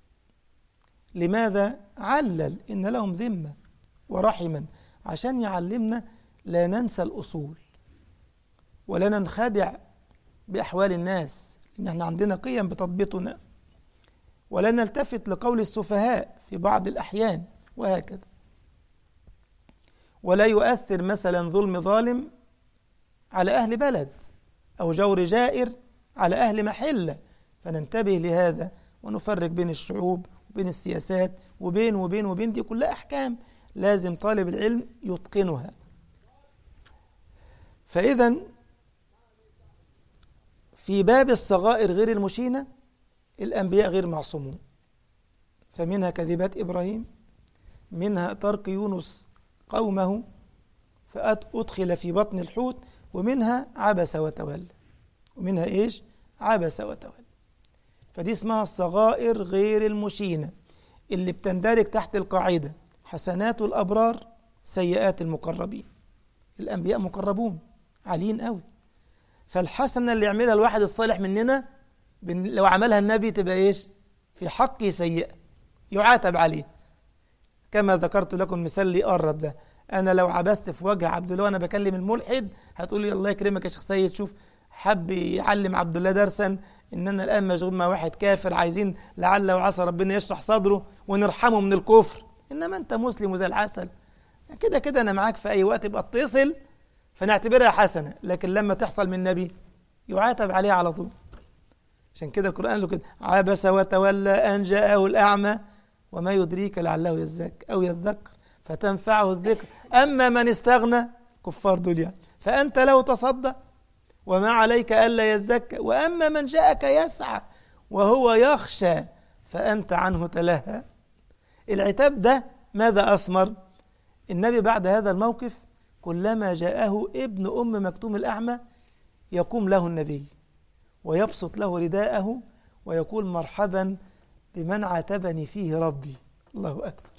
لماذا علل إن لهم ذمة ورحما عشان يعلمنا لا ننسى الأصول ولا ننخدع بأحوال الناس إن احنا عندنا قيم بتضبطنا ولا نلتفت لقول السفهاء في بعض الأحيان وهكذا ولا يؤثر مثلا ظلم ظالم على أهل بلد أو جور جائر على أهل محلة فننتبه لهذا ونفرق بين الشعوب وبين السياسات وبين وبين وبين دي كلها أحكام لازم طالب العلم يتقنها فإذا في باب الصغائر غير المشينة الأنبياء غير معصومون فمنها كذبات إبراهيم منها ترك يونس قومه فأدخل في بطن الحوت ومنها عبس وتولى ومنها إيش عبس وتولى فدي اسمها الصغائر غير المشينة اللي بتندرج تحت القاعدة حسنات الأبرار سيئات المقربين الأنبياء مقربون عاليين قوي فالحسنة اللي يعملها الواحد الصالح مننا لو عملها النبي تبقى إيش في حقه سيئة يعاتب عليه كما ذكرت لكم مثال لي قرب ده أنا لو عبست في وجه عبد الله وأنا بكلم الملحد هتقول لي الله يكرمك يا شيخ سيد شوف حب يعلم عبد الله درسا إننا الآن مشغول مع واحد كافر عايزين لعل وعسى ربنا يشرح صدره ونرحمه من الكفر إنما أنت مسلم وزي العسل كده كده أنا معاك في أي وقت يبقى اتصل فنعتبرها حسنة لكن لما تحصل من نبي يعاتب عليها على طول عشان كده القرآن له كده عبس وتولى أن جاءه الأعمى وما يدريك لعله يزكى أو يذكر فتنفعه الذكر أما من استغنى كفار دول يعني فأنت له تصدى وما عليك ألا يزكى وأما من جاءك يسعى وهو يخشى فأنت عنه تلهى العتاب ده ماذا أثمر النبي بعد هذا الموقف كلما جاءه ابن أم مكتوم الأعمى يقوم له النبي ويبسط له رداءه ويقول مرحبا بمن عاتبني فيه ربي الله أكبر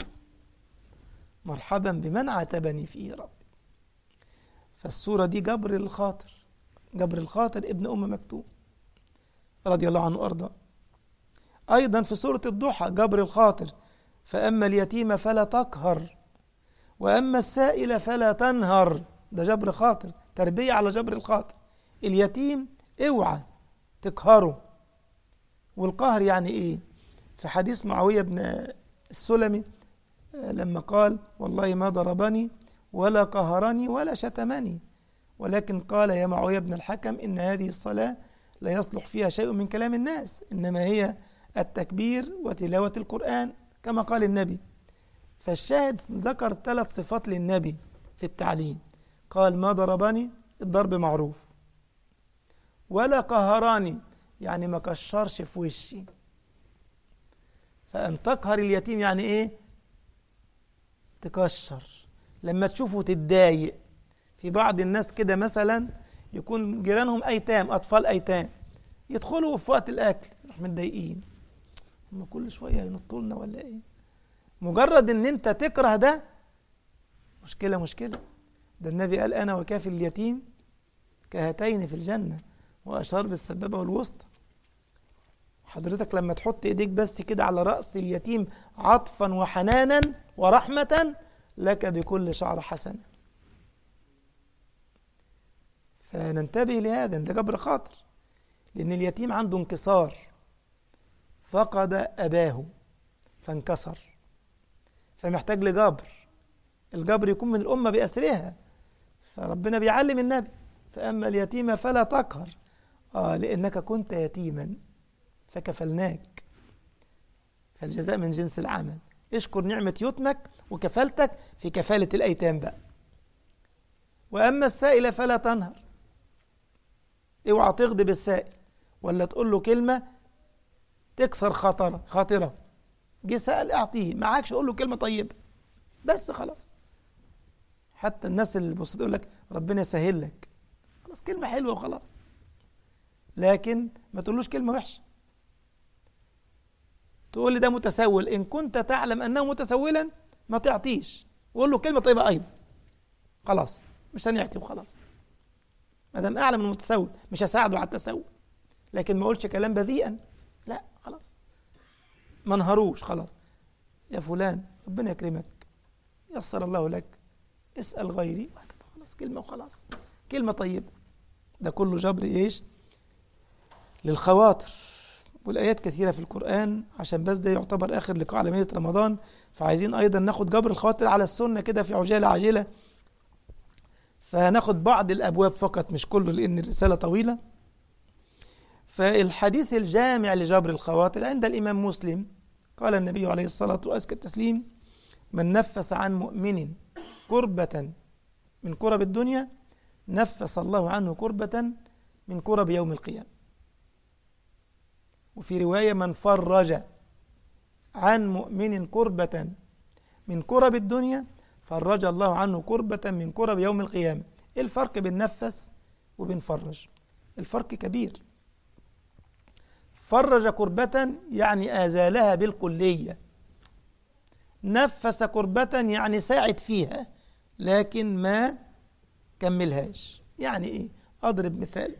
مرحبا بمن عاتبني فيه ربي فالصورة دي جبر الخاطر جبر الخاطر ابن أم مكتوم رضي الله عنه وأرضاه أيضا في سورة الضحى جبر الخاطر فأما اليتيم فلا تقهر وأما السائل فلا تنهر ده جبر خاطر تربية على جبر الخاطر اليتيم اوعى تقهره والقهر يعني ايه في حديث معاوية بن السلمي لما قال والله ما ضربني ولا قهرني ولا شتمني ولكن قال يا معاوية بن الحكم إن هذه الصلاة لا يصلح فيها شيء من كلام الناس إنما هي التكبير وتلاوة القرآن كما قال النبي فالشاهد ذكر ثلاث صفات للنبي في التعليم قال ما ضربني الضرب معروف ولا قهراني يعني ما كشرش في وشي فأن تقهر اليتيم يعني إيه تكشر لما تشوفه تتضايق في بعض الناس كده مثلا يكون جيرانهم أيتام أطفال أيتام يدخلوا في وقت الأكل يروح متضايقين هم كل شوية ينطوا لنا ولا إيه مجرد إن أنت تكره ده مشكلة مشكلة ده النبي قال أنا وكافي اليتيم كهاتين في الجنة وأشار بالسبابة والوسطى حضرتك لما تحط ايديك بس كده على رأس اليتيم عطفا وحنانا ورحمة لك بكل شعر حسنة فننتبه لهذا ده جبر خاطر لأن اليتيم عنده انكسار فقد أباه فانكسر فمحتاج لجبر الجبر يكون من الأمة بأسرها فربنا بيعلم النبي فأما اليتيم فلا تقهر آه لأنك كنت يتيما فكفلناك فالجزاء من جنس العمل اشكر نعمة يتمك وكفلتك في كفالة الأيتام بقى وأما السائل فلا تنهر اوعى تغضب السائل ولا تقول له كلمة تكسر خاطره خاطره جه سأل اعطيه معكش قول له كلمة طيبة بس خلاص حتى الناس اللي بص تقول لك ربنا يسهل لك خلاص كلمة حلوة وخلاص لكن ما تقولوش كلمة وحشة تقول لي ده متسول إن كنت تعلم أنه متسولا ما تعطيش وقول له كلمة طيبة أيضا خلاص مش هنعطي وخلاص ما دام أعلم من المتسول مش هساعده على التسول لكن ما أقولش كلام بذيئا لا خلاص ما انهروش خلاص يا فلان ربنا يكرمك يسر الله لك اسأل غيري وهكذا خلاص كلمة وخلاص كلمة طيبة ده كله جبر ايش للخواطر والآيات كثيرة في القرآن عشان بس ده يعتبر آخر لقاء على مية رمضان فعايزين أيضا ناخد جبر الخواطر على السنة كده في عجالة عاجلة فهناخد بعض الأبواب فقط مش كله لأن الرسالة طويلة فالحديث الجامع لجبر الخواطر عند الإمام مسلم قال النبي عليه الصلاة وأزكى التسليم من نفس عن مؤمن كربة من كرب الدنيا نفس الله عنه كربة من كرب يوم القيامة وفي رواية من فرج عن مؤمن كربة من كرب الدنيا فرج الله عنه كربة من كرب يوم القيامة إيه الفرق بين نفس وبين فرج الفرق كبير فرج كربة يعني آزالها بالكلية نفس كربة يعني ساعد فيها لكن ما كملهاش يعني ايه اضرب مثال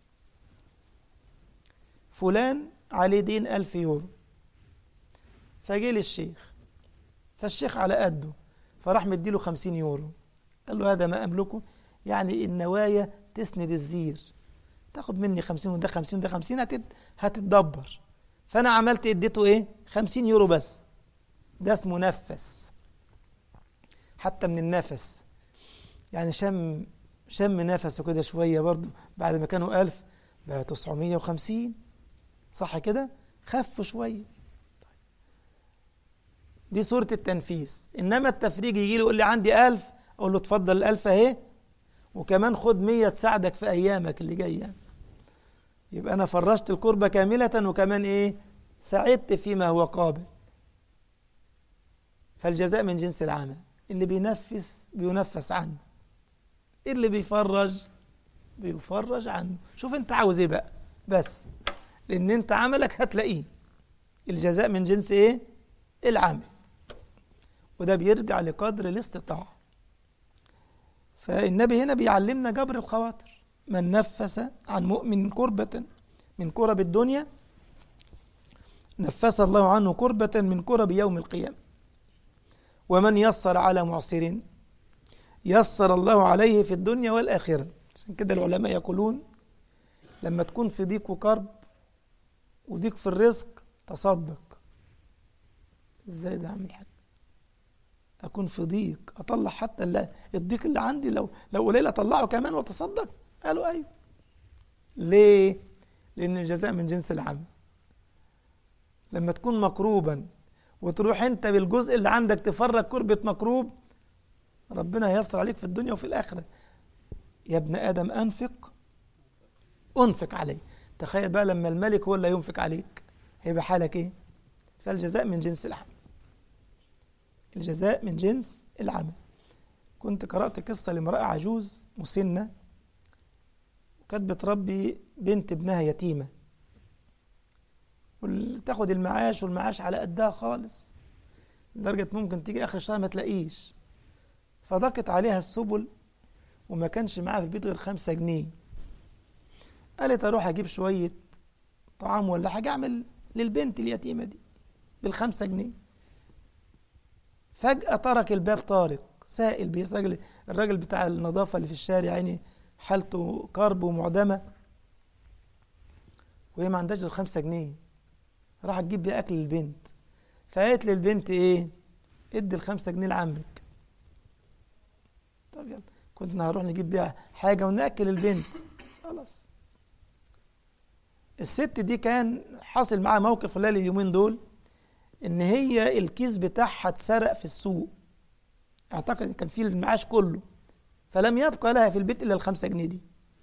فلان عليه دين ألف يورو فجي للشيخ فالشيخ على قده فراح مديله خمسين يورو قال له هذا ما أملكه يعني النوايا تسند الزير تاخد مني خمسين وده خمسين وده خمسين هتت... هتتدبر فأنا عملت اديته ايه خمسين يورو بس ده اسمه نفس حتى من النفس يعني شم شم نفسه كده شوية برضو بعد ما كانوا ألف بقى تسعمية وخمسين صح كده خف شوية دي صورة التنفيس إنما التفريج يجي لي يقول لي عندي ألف أقول له اتفضل الألف أهي وكمان خد مية تساعدك في أيامك اللي جاية يبقى أنا فرشت القربة كاملة وكمان إيه ساعدت فيما هو قابل فالجزاء من جنس العمل اللي بينفس بينفس عنه اللي بيفرج بيفرج عنه شوف انت عاوز ايه بقى بس لان انت عملك هتلاقيه الجزاء من جنس ايه العمل وده بيرجع لقدر الاستطاعة فالنبي هنا بيعلمنا جبر الخواطر من نفس عن مؤمن كربة من كرب الدنيا نفس الله عنه كربة من كرب يوم القيامة ومن يسر على معسر يسر الله عليه في الدنيا والآخرة عشان كده العلماء يقولون لما تكون في ضيق وكرب وضيق في الرزق تصدق ازاي ده اعمل حاجه اكون في ضيق اطلع حتى اللي الضيق اللي عندي لو لو قليل اطلعه كمان واتصدق قالوا ايوه ليه لان الجزاء من جنس العمل لما تكون مكروبا وتروح انت بالجزء اللي عندك تفرج كربة مكروب ربنا ييسر عليك في الدنيا وفي الآخرة يا ابن آدم أنفق أنفق عليه تخيل بقى لما الملك هو اللي ينفق عليك هيبقى حالك ايه فالجزاء من جنس العمل الجزاء من جنس العمل كنت قرأت قصة لامرأة عجوز مسنة وكانت بتربي بنت ابنها يتيمة وتاخد المعاش والمعاش على قدها خالص لدرجة ممكن تيجي آخر الشهر ما تلاقيش فضاقت عليها السبل وما كانش معاها في البيت غير خمسة جنيه قالت أروح أجيب شوية طعام ولا حاجة أعمل للبنت اليتيمة دي بالخمسة جنيه فجأة ترك الباب طارق سائل بيس راجل الراجل بتاع النظافة اللي في الشارع يعني حالته كرب ومعدمة وهي ما عندهاش غير خمسة جنيه راح تجيب بيها أكل للبنت فقالت للبنت ايه ادي الخمسة جنيه لعمك طب يلا كنا هنروح نجيب بيها حاجة ونأكل البنت خلاص الست دي كان حاصل معاها موقف خلال اليومين دول ان هي الكيس بتاعها اتسرق في السوق اعتقد كان فيه المعاش كله فلم يبقى لها في البيت الا الخمسة جنيه دي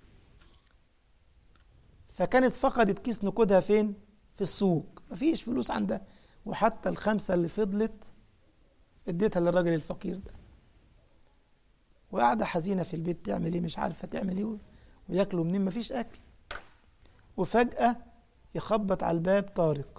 فكانت فقدت كيس نقودها فين في السوق مفيش فلوس عندها وحتى الخمسة اللي فضلت اديتها للراجل الفقير ده وقاعدة حزينة في البيت تعمل ايه مش عارفة تعمل ايه وياكلوا منين مفيش اكل وفجأة يخبط على الباب طارق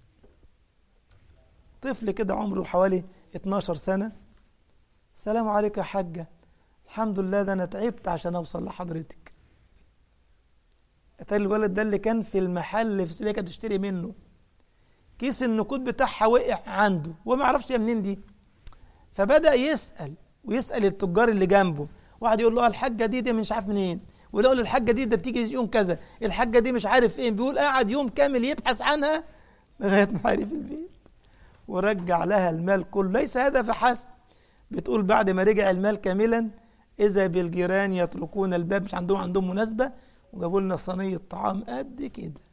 طفل كده عمره حوالي 12 سنة السلام عليكم يا حاجة الحمد لله ده أنا تعبت عشان أوصل لحضرتك أتاري الولد ده اللي كان في المحل في اللي كانت تشتري منه كيس النقود بتاعها وقع عنده وما يعرفش هي منين دي فبدأ يسأل ويسأل التجار اللي جنبه واحد يقول له الحاجة دي دي مش عارف منين ويقول له الحاجة دي ده بتيجي يوم كذا الحاجة دي مش عارف ايه بيقول قاعد يوم كامل يبحث عنها لغاية ما عرف البيت ورجع لها المال كله ليس هذا فحسب بتقول بعد ما رجع المال كاملا إذا بالجيران يتركون الباب مش عندهم عندهم مناسبة وجابوا لنا صينية طعام قد كده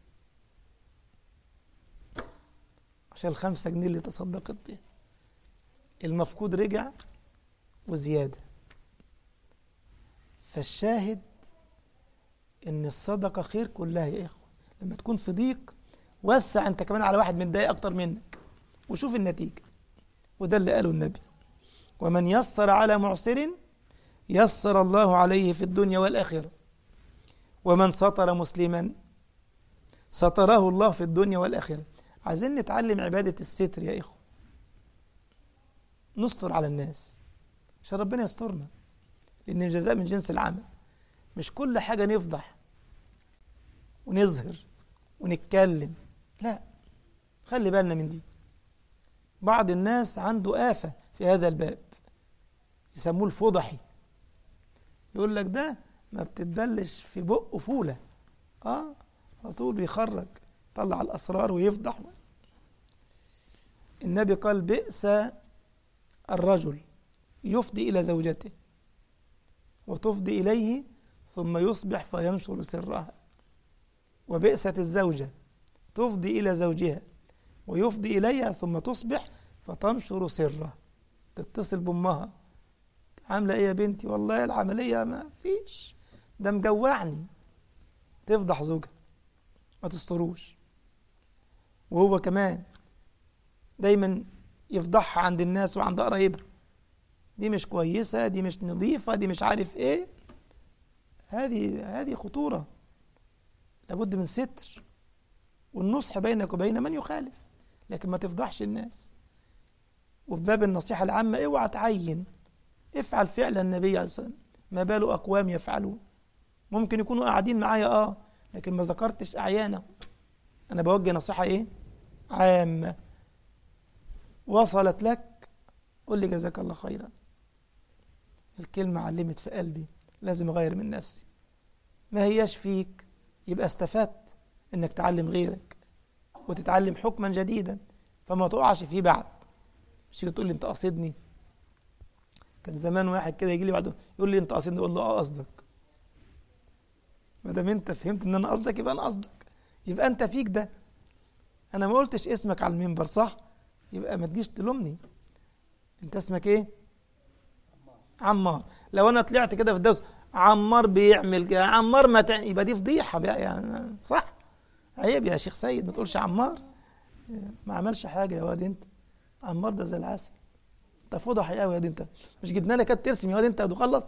عشان الخمسة جنيه اللي تصدقت بيها المفقود رجع وزيادة فالشاهد ان الصدقة خير كلها يا اخوة لما تكون في ضيق وسع انت كمان على واحد متضايق اكتر منك وشوف النتيجة وده اللي قاله النبي ومن يسر على معسر يسر الله عليه في الدنيا والآخرة ومن سطر مسلما ستره الله في الدنيا والآخرة عايزين نتعلم عبادة الستر يا إخوة نستر على الناس عشان ربنا يسترنا لأن الجزاء من جنس العمل مش كل حاجة نفضح ونظهر ونتكلم لا خلي بالنا من دي بعض الناس عنده آفة في هذا الباب يسموه الفضحي يقول لك ده ما بتتبلش في بقه فولة اه على طول بيخرج طلع الأسرار ويفضح النبي قال بئس الرجل يفضي إلى زوجته وتفضي إليه ثم يصبح فينشر سرها وبئست الزوجة تفضي إلى زوجها ويفضي إليها ثم تصبح فتنشر سره تتصل بأمها عاملة إيه يا بنتي والله العملية ما فيش ده مجوعني تفضح زوجها ما تستروش وهو كمان دايما يفضحها عند الناس وعند قرايبها دي مش كويسة دي مش نظيفة دي مش عارف ايه هذه هذه خطورة لابد من ستر والنصح بينك وبين من يخالف لكن ما تفضحش الناس وفي باب النصيحة العامة اوعى تعين افعل فعل النبي عليه الصلاة والسلام ما بال أقوام يفعلون ممكن يكونوا قاعدين معايا اه لكن ما ذكرتش أعيانهم أنا بوجه نصيحة إيه عامة وصلت لك قل لي جزاك الله خيرا الكلمة علمت في قلبي لازم أغير من نفسي ما هياش فيك يبقى استفدت إنك تعلم غيرك وتتعلم حكما جديدا فما تقعش فيه بعد مش تقول لي أنت قصدني كان زمان واحد كده يجي لي بعده يقول لي أنت قصدني أقول له أه قصدك ما دام أنت فهمت إن أنا قصدك يبقى أنا قصدك يبقى أنت فيك ده أنا ما قلتش اسمك على المنبر صح يبقى ما تجيش تلومني أنت اسمك إيه عمار لو انا طلعت كده في الدرس عمار بيعمل كده عمار ما تع... يبقى دي فضيحه بقى يعني صح عيب يا شيخ سيد ما تقولش عمار ما عملش حاجه يا واد انت عمار ده زي العسل انت فضحي قوي يا دي انت مش جبنا لك ترسم يا واد انت وتخلص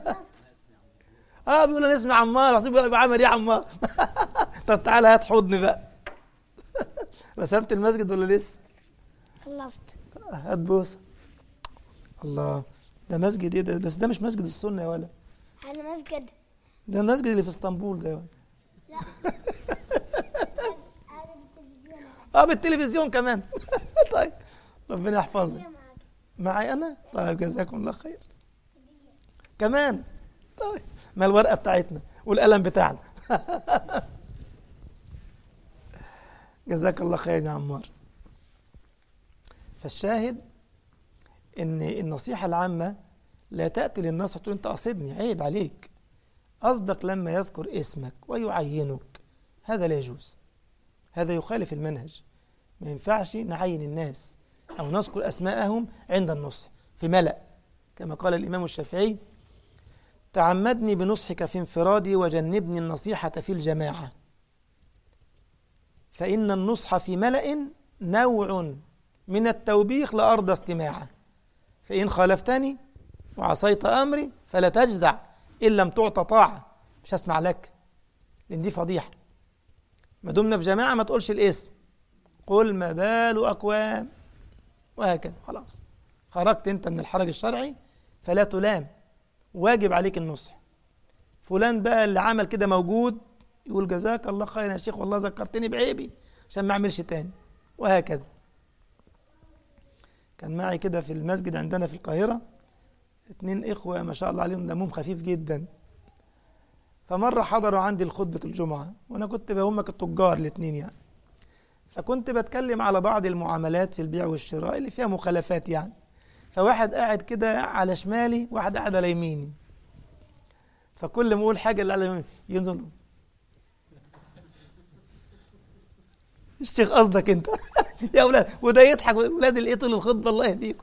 اه بيقول انا اسمي عمار حسيب يبقى عمل ايه عمار طب تعالى هات حضن بقى رسمت المسجد ولا لسه خلصت هات بوسه الله ده مسجد ايه ده بس ده مش مسجد السنه يا ولا انا مسجد ده المسجد اللي في اسطنبول ده يا ولا انا بالتلفزيون اه بالتلفزيون كمان طيب ربنا يحفظك معاك معي انا طيب جزاكم الله خير كمان طيب ما الورقه بتاعتنا والقلم بتاعنا جزاك الله خير يا عمار فالشاهد ان النصيحة العامة لا تأتي للناس تقول انت قصدني عيب عليك قصدك لما يذكر اسمك ويعينك هذا لا يجوز هذا يخالف المنهج ما ينفعش نعين الناس أو نذكر أسماءهم عند النصح في ملأ كما قال الإمام الشافعي تعمدني بنصحك في انفرادي وجنبني النصيحة في الجماعة فإن النصح في ملأ نوع من التوبيخ لأرض استماعه فإن خالفتني وعصيت أمري فلا تجزع إن لم تعطى طاعة مش هسمع لك لأن دي فضيحة ما دمنا في جماعة ما تقولش الاسم قل ما بال أقوام وهكذا خلاص خرجت أنت من الحرج الشرعي فلا تلام واجب عليك النصح فلان بقى اللي عمل كده موجود يقول جزاك الله خير يا شيخ والله ذكرتني بعيبي عشان ما اعملش تاني وهكذا كان معي كده في المسجد عندنا في القاهرة اتنين إخوة ما شاء الله عليهم دمهم خفيف جدا فمرة حضروا عندي الخطبة الجمعة وأنا كنت هم التجار الاتنين يعني فكنت بتكلم على بعض المعاملات في البيع والشراء اللي فيها مخالفات يعني فواحد قاعد كده على شمالي واحد قاعد على يميني فكل ما اقول حاجه اللي على يميني ينزل الشيخ قصدك انت يا اولاد وده يضحك ولاد الايه طول الخطبه الله يهديكم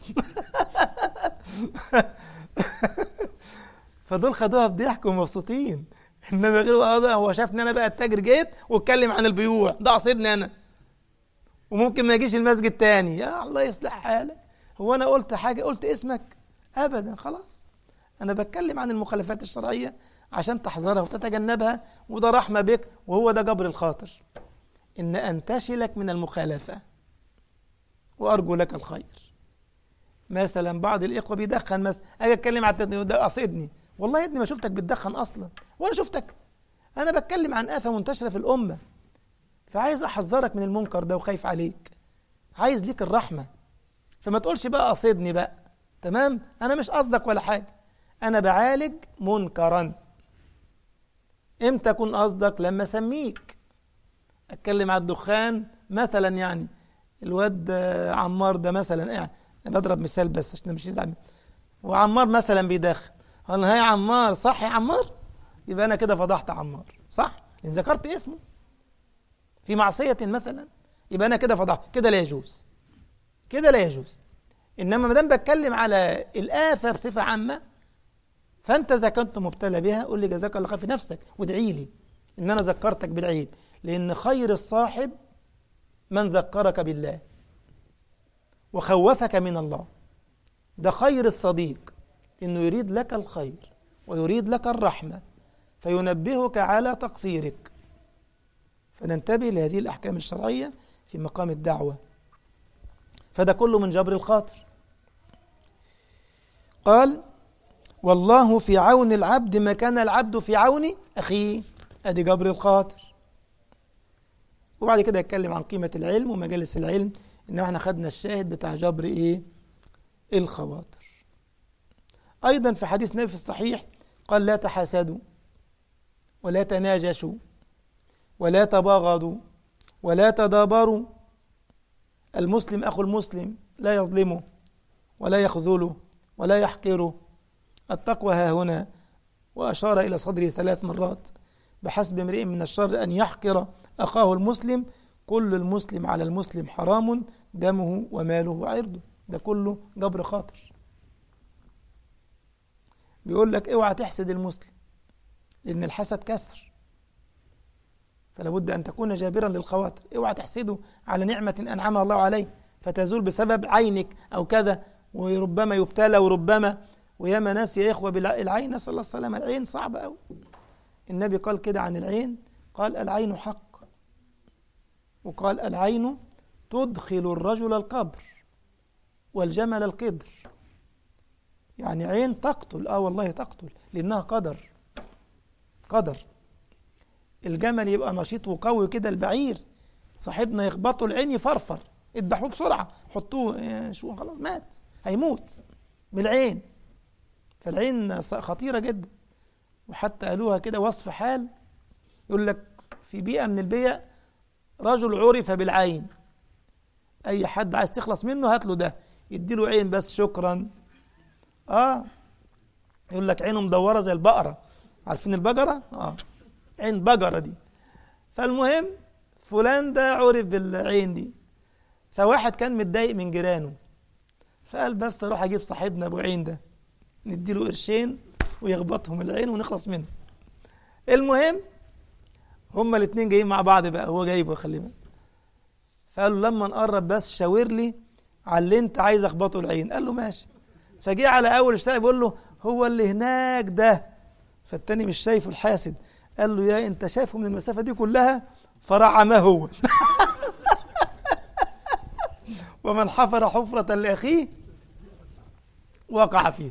فدول خدوها بضحك ومبسوطين انما غير هذا هو شاف ان انا بقى التاجر جيت واتكلم عن البيوع ده قصدني انا وممكن ما يجيش المسجد تاني يا الله يصلح حالك هو انا قلت حاجه قلت اسمك ابدا خلاص انا بتكلم عن المخالفات الشرعيه عشان تحذرها وتتجنبها وده رحمه بك وهو ده جبر الخاطر ان انتشلك من المخالفه وارجو لك الخير مثلا بعض الاخوه بيدخن مثلا اجي اتكلم على التدخين ده قصدني والله يا ابني ما شفتك بتدخن اصلا وانا شفتك انا بتكلم عن افه منتشره في الامه فعايز احذرك من المنكر ده وخايف عليك عايز ليك الرحمه فما تقولش بقى قصدني بقى تمام انا مش قصدك ولا حاجه انا بعالج منكرا امتى اكون قصدك لما اسميك اتكلم على الدخان مثلا يعني الواد عمار ده مثلا يعني بضرب مثال بس عشان مش يزعل وعمار مثلا بيدخن قال هاي عمار صح يا عمار يبقى انا كده فضحت عمار صح ان ذكرت اسمه في معصيه مثلا يبقى انا كده فضحت كده لا يجوز كده لا يجوز انما ما دام بتكلم على الافه بصفه عامه فانت اذا كنت مبتلى بها قول لي جزاك الله خير في نفسك وادعي لي ان انا ذكرتك بالعيب لان خير الصاحب من ذكرك بالله وخوفك من الله ده خير الصديق انه يريد لك الخير ويريد لك الرحمه فينبهك على تقصيرك فننتبه لهذه الاحكام الشرعيه في مقام الدعوه فده كله من جبر الخاطر قال والله في عون العبد ما كان العبد في عون أخيه أدي جبر الخاطر وبعد كده يتكلم عن قيمة العلم ومجالس العلم إنما احنا خدنا الشاهد بتاع جبر إيه الخواطر أيضا في حديث نبي في الصحيح قال لا تحاسدوا ولا تناجشوا ولا تباغضوا ولا تدابروا المسلم أخو المسلم لا يظلمه ولا يخذله ولا يحقره التقوى ها هنا وأشار إلى صدره ثلاث مرات بحسب امرئ من الشر أن يحقر أخاه المسلم كل المسلم على المسلم حرام دمه وماله وعرضه ده كله جبر خاطر بيقول لك اوعى تحسد المسلم لأن الحسد كسر فلا بد أن تكون جابرا للخواطر اوعى تحسده على نعمة أنعمها الله عليه فتزول بسبب عينك أو كذا وربما يبتلى وربما وياما ناس يا إخوة بالعين نسأل الله السلامة العين صعبة أوي النبي قال كده عن العين قال العين حق وقال العين تدخل الرجل القبر والجمل القدر يعني عين تقتل اه والله تقتل لانها قدر قدر الجمل يبقى نشيط وقوي كده البعير صاحبنا يخبطه العين يفرفر اذبحوه بسرعه حطوه شو خلاص مات هيموت بالعين فالعين خطيره جدا وحتى قالوها كده وصف حال يقول لك في بيئه من البيئة رجل عرف بالعين اي حد عايز تخلص منه هات له ده يديله عين بس شكرا اه يقول لك عينه مدوره زي البقره عارفين البقره اه عين بقره دي فالمهم فلان ده عرف بالعين دي فواحد كان متضايق من جيرانه فقال بس اروح اجيب صاحبنا ابو عين ده نديله قرشين ويخبطهم العين ونخلص منه المهم هما الاثنين جايين مع بعض بقى هو جايبه خلي بالك فقال له لما نقرب بس شاور لي على اللي انت عايز اخبطه العين قال له ماشي فجه على اول اشتغل بيقول له هو اللي هناك ده فالتاني مش شايفه الحاسد قال له يا انت شايفه من المسافه دي كلها فرعمه هو ومن حفر حفرة لأخيه وقع فيه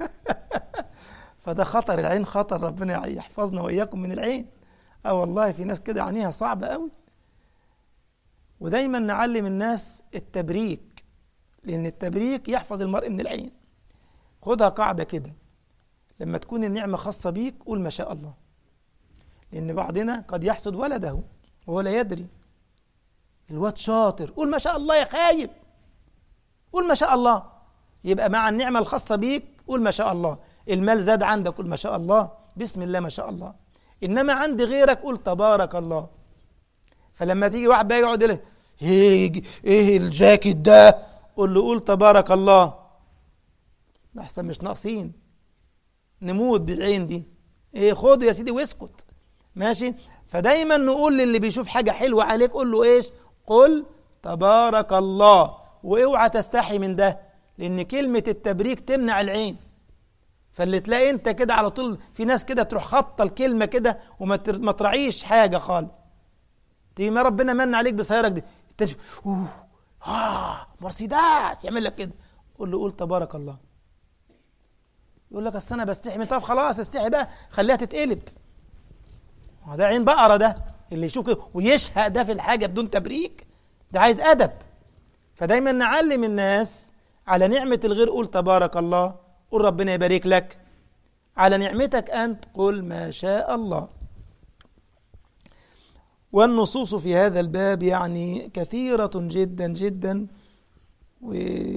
فده خطر العين خطر ربنا يحفظنا وإياكم من العين اه والله في ناس كده عينيها صعبة قوي ودايما نعلم الناس التبريك لأن التبريك يحفظ المرء من العين خدها قاعدة كده لما تكون النعمة خاصة بيك قول ما شاء الله لأن بعضنا قد يحسد ولده وهو لا يدري الواد شاطر قول ما شاء الله يا خايب قول ما شاء الله يبقى مع النعمة الخاصة بيك قول ما شاء الله المال زاد عندك قول ما شاء الله بسم الله ما شاء الله إنما عند غيرك قول تبارك الله فلما تيجي واحد بقى يقعد يقول ايه ايه الجاكيت ده قول له قول تبارك الله احسن مش ناقصين نموت بالعين دي ايه خده يا سيدي واسكت ماشي فدايما نقول للي بيشوف حاجة حلوة عليك قول له ايش قل تبارك الله واوعى تستحي من ده لان كلمة التبريك تمنع العين فاللي تلاقي انت كده على طول في ناس كده تروح خبطه الكلمة كده وما ما تراعيش حاجة خالص تيجي ما ربنا من عليك بسيارك دي تنشف اوه اه مرسيدس يعمل لك كده قول له قول تبارك الله يقول لك اصل انا بستحي من طب خلاص استحي بقى خليها تتقلب ده عين بقرة ده اللي يشوف كده ويشهق ده في الحاجة بدون تبريك ده عايز أدب فدايما نعلم الناس على نعمة الغير قول تبارك الله قول ربنا يبارك لك على نعمتك أنت قل ما شاء الله والنصوص في هذا الباب يعني كثيرة جدا جدا و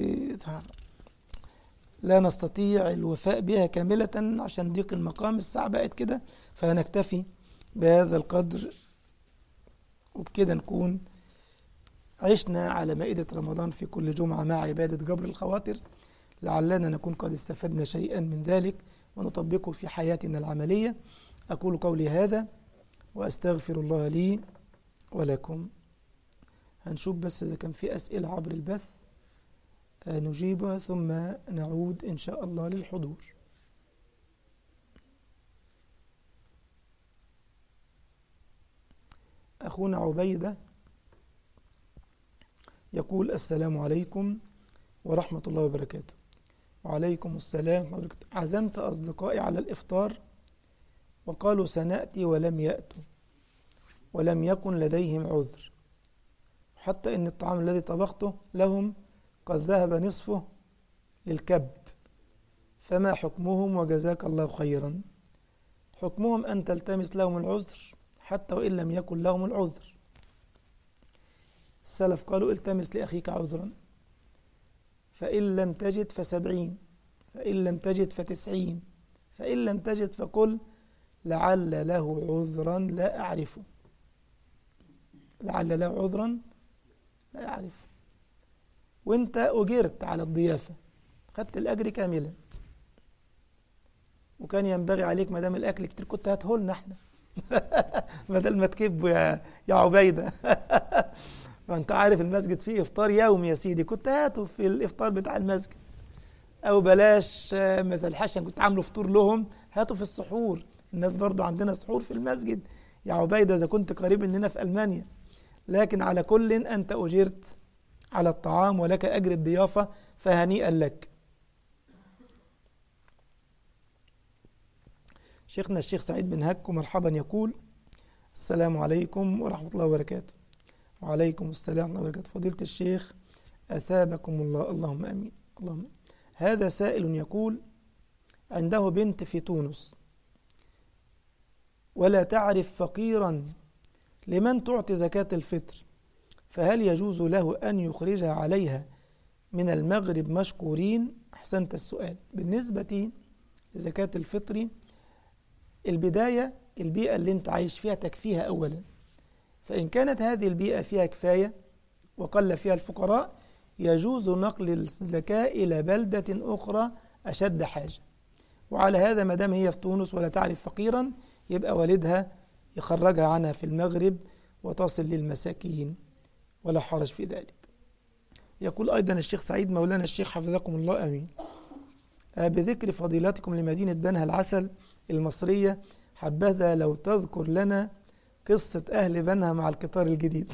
لا نستطيع الوفاء بها كاملة عشان ضيق المقام الساعة بقت كده فنكتفي بهذا القدر وبكده نكون عشنا على مائدة رمضان في كل جمعة مع عبادة جبر الخواطر لعلنا نكون قد استفدنا شيئا من ذلك ونطبقه في حياتنا العملية أقول قولي هذا وأستغفر الله لي ولكم هنشوف بس إذا كان في أسئلة عبر البث نجيبها ثم نعود إن شاء الله للحضور أخونا عبيدة يقول السلام عليكم ورحمة الله وبركاته وعليكم السلام ورحمة الله وبركاته عزمت أصدقائي على الإفطار وقالوا سنأتي ولم يأتوا ولم يكن لديهم عذر حتى إن الطعام الذي طبخته لهم قد ذهب نصفه للكب فما حكمهم وجزاك الله خيرا حكمهم أن تلتمس لهم العذر حتى وإن لم يكن لهم العذر السلف قالوا التمس لأخيك عذرا فإن لم تجد فسبعين فإن لم تجد فتسعين فإن لم تجد فقل لعل له عذرا لا أعرفه لعل له عذرا لا أعرفه وانت أجرت على الضيافة خدت الأجر كاملا وكان ينبغي عليك ما دام الأكل كتير كنت هاتهولنا احنا بدل ما تكبوا يا يا عبيدة وانت عارف المسجد فيه إفطار يومي يا سيدي كنت هاته في الإفطار بتاع المسجد أو بلاش مثل حشا كنت عامله فطور لهم هاته في السحور الناس برضو عندنا سحور في المسجد يا عبيدة إذا كنت قريب مننا في ألمانيا لكن على كل أنت أجرت على الطعام ولك أجر الضيافة فهنيئا لك شيخنا الشيخ سعيد بن هك مرحبا يقول السلام عليكم ورحمة الله وبركاته وعليكم السلام ورحمة الله وبركاته فضيلة الشيخ أثابكم الله اللهم أمين اللهم هذا سائل يقول عنده بنت في تونس ولا تعرف فقيرا لمن تعطي زكاة الفطر فهل يجوز له أن يخرجها عليها من المغرب مشكورين أحسنت السؤال بالنسبة لزكاة الفطر البداية البيئة اللي انت عايش فيها تكفيها أولا فإن كانت هذه البيئة فيها كفاية وقل فيها الفقراء يجوز نقل الزكاة إلى بلدة أخرى أشد حاجة وعلى هذا ما دام هي في تونس ولا تعرف فقيرا يبقى والدها يخرجها عنها في المغرب وتصل للمساكين ولا حرج في ذلك يقول أيضا الشيخ سعيد مولانا الشيخ حفظكم الله أمين بذكر فضيلتكم لمدينة بنها العسل المصرية حبذا لو تذكر لنا قصة أهل بنها مع القطار الجديد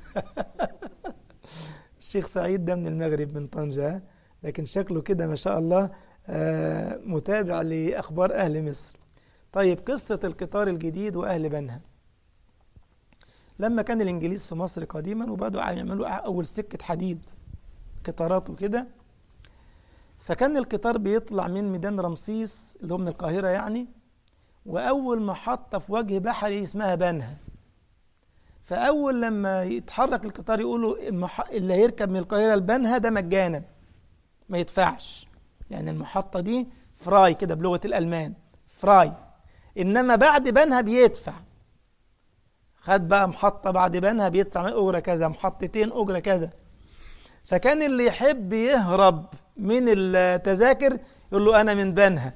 الشيخ سعيد ده من المغرب من طنجة لكن شكله كده ما شاء الله متابع لأخبار أهل مصر طيب قصة القطار الجديد وأهل بنها لما كان الإنجليز في مصر قديما وبدأوا يعملوا أول سكة حديد قطارات وكده فكان القطار بيطلع من ميدان رمسيس اللي هو من القاهرة يعني وأول محطة في وجه بحري اسمها بنها فأول لما يتحرك القطار يقولوا المح... اللي هيركب من القاهرة لبنها ده مجانا ما يدفعش يعني المحطة دي فراي كده بلغة الألمان فراي إنما بعد بنها بيدفع خد بقى محطة بعد بنها بيدفع أجرة كذا محطتين أجرة كذا فكان اللي يحب يهرب من التذاكر يقول له أنا من بنها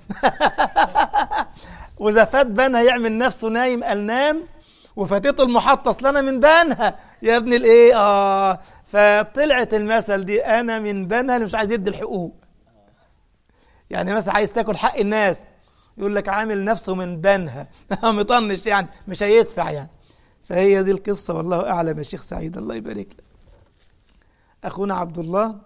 وإذا فات بنها يعمل نفسه نايم قال نام وفاتته المحطة أصل أنا من بنها يا ابن الإيه آه فطلعت المثل دي أنا من بنها اللي مش عايز يدي الحقوق يعني مثلا عايز تاكل حق الناس يقول لك عامل نفسه من بنها مطنش يعني مش هيدفع يعني فهي دي القصة والله أعلم يا شيخ سعيد الله يبارك لك أخونا عبد الله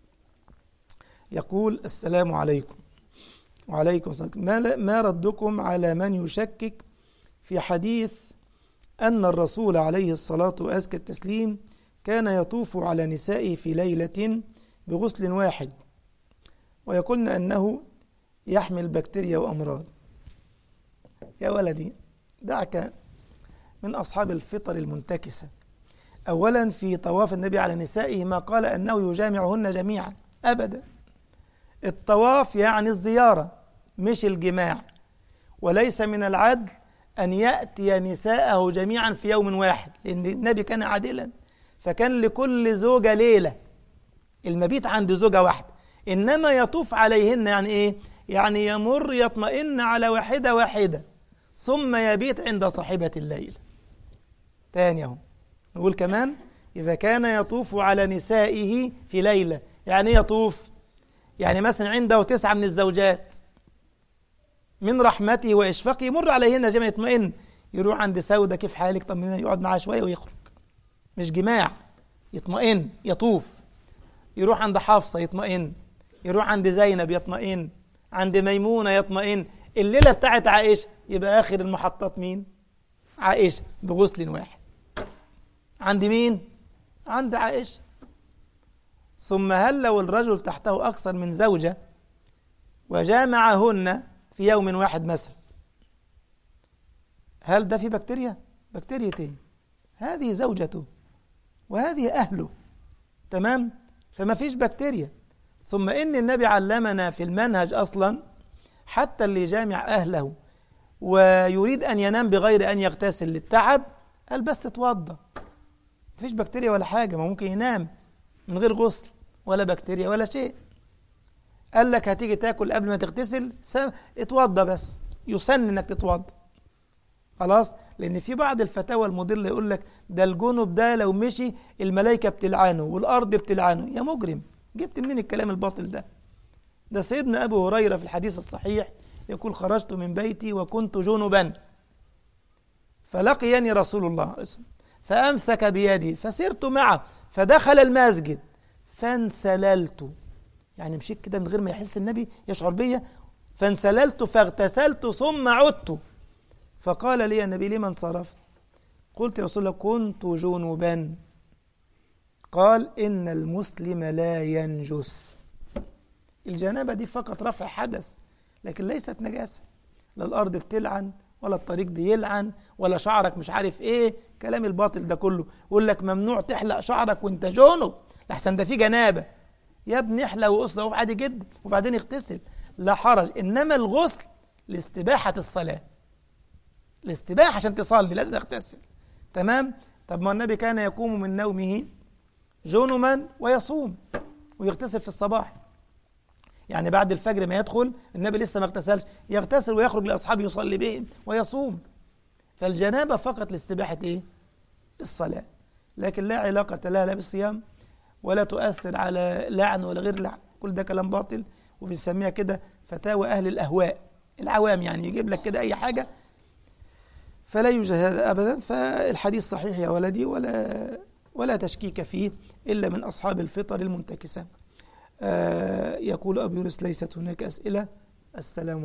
يقول السلام عليكم وعليكم السلام ما, ما ردكم على من يشكك في حديث أن الرسول عليه الصلاة وأزكى التسليم كان يطوف على نسائه في ليلة بغسل واحد ويقولن أنه يحمل بكتيريا وأمراض يا ولدي دعك من أصحاب الفطر المنتكسة أولا في طواف النبي على نسائه ما قال أنه يجامعهن جميعا أبدا الطواف يعني الزيارة مش الجماع وليس من العدل أن يأتي نساءه جميعا في يوم واحد لأن النبي كان عادلا فكان لكل زوجة ليلة المبيت عند زوجة واحدة إنما يطوف عليهن يعني إيه؟ يعني يمر يطمئن على واحدة واحدة ثم يبيت عند صاحبة الليل تاني اهو نقول كمان إذا كان يطوف على نسائه في ليلة يعني يطوف يعني مثلا عنده تسعة من الزوجات من رحمته وإشفاقه يمر عليهن جميع يطمئن يروح عند سودة كيف حالك طب يقعد معاها شوية ويخرج مش جماع يطمئن يطوف يروح عند حفصة يطمئن يروح عند زينب يطمئن عند ميمونة يطمئن الليلة بتاعت عائشة يبقى آخر المحطات مين عائشة بغسل واحد عند مين عند عائشة ثم هل لو الرجل تحته أكثر من زوجة وجامعهن في يوم واحد مثلا هل ده في بكتيريا بكتيريا ايه هذه زوجته وهذه أهله تمام فما فيش بكتيريا ثم إن النبي علمنا في المنهج أصلا حتى اللي جامع أهله ويريد أن ينام بغير أن يغتسل للتعب قال بس اتوضى مفيش بكتيريا ولا حاجة ما ممكن ينام من غير غسل ولا بكتيريا ولا شيء قال لك هتيجي تاكل قبل ما تغتسل اتوضى بس يسن انك تتوضى خلاص لان في بعض الفتاوى المضله يقول لك ده الجنب ده لو مشي الملائكه بتلعنه والارض بتلعنه يا مجرم جبت منين الكلام الباطل ده ده سيدنا ابو هريره في الحديث الصحيح يقول خرجت من بيتي وكنت جنبا فلقيني رسول الله فامسك بيدي فسرت معه فدخل المسجد فانسللت يعني مشيت كده من غير ما يحس النبي يشعر بيا فانسللت فاغتسلت ثم عدت فقال لي النبي لمن صرفت قلت يا رسول الله كنت جنوبا قال إن المسلم لا ينجس الجنابة دي فقط رفع حدث لكن ليست نجاسة لا الأرض بتلعن ولا الطريق بيلعن ولا شعرك مش عارف ايه كلام الباطل ده كله يقول لك ممنوع تحلق شعرك وانت جنب لحسن ده في جنابه يا ابني احلق وقص اهو عادي جدا وبعدين اغتسل لا حرج انما الغسل لاستباحه الصلاه الاستباحه عشان تصلي لازم اغتسل تمام طب ما النبي كان يقوم من نومه جنما ويصوم ويغتسل في الصباح يعني بعد الفجر ما يدخل النبي لسه ما اغتسلش يغتسل ويخرج لاصحابه يصلي بهم ويصوم فالجنابه فقط لاستباحه ايه الصلاه لكن لا علاقه لها لا بالصيام ولا تؤثر على لعن ولا غير لعن كل ده كلام باطل وبنسميها كده فتاوى اهل الاهواء العوام يعني يجيب لك كده اي حاجه فلا يوجد هذا ابدا فالحديث صحيح يا ولدي ولا ولا تشكيك فيه الا من اصحاب الفطر المنتكسه آه يقول ابو يونس ليست هناك اسئله السلام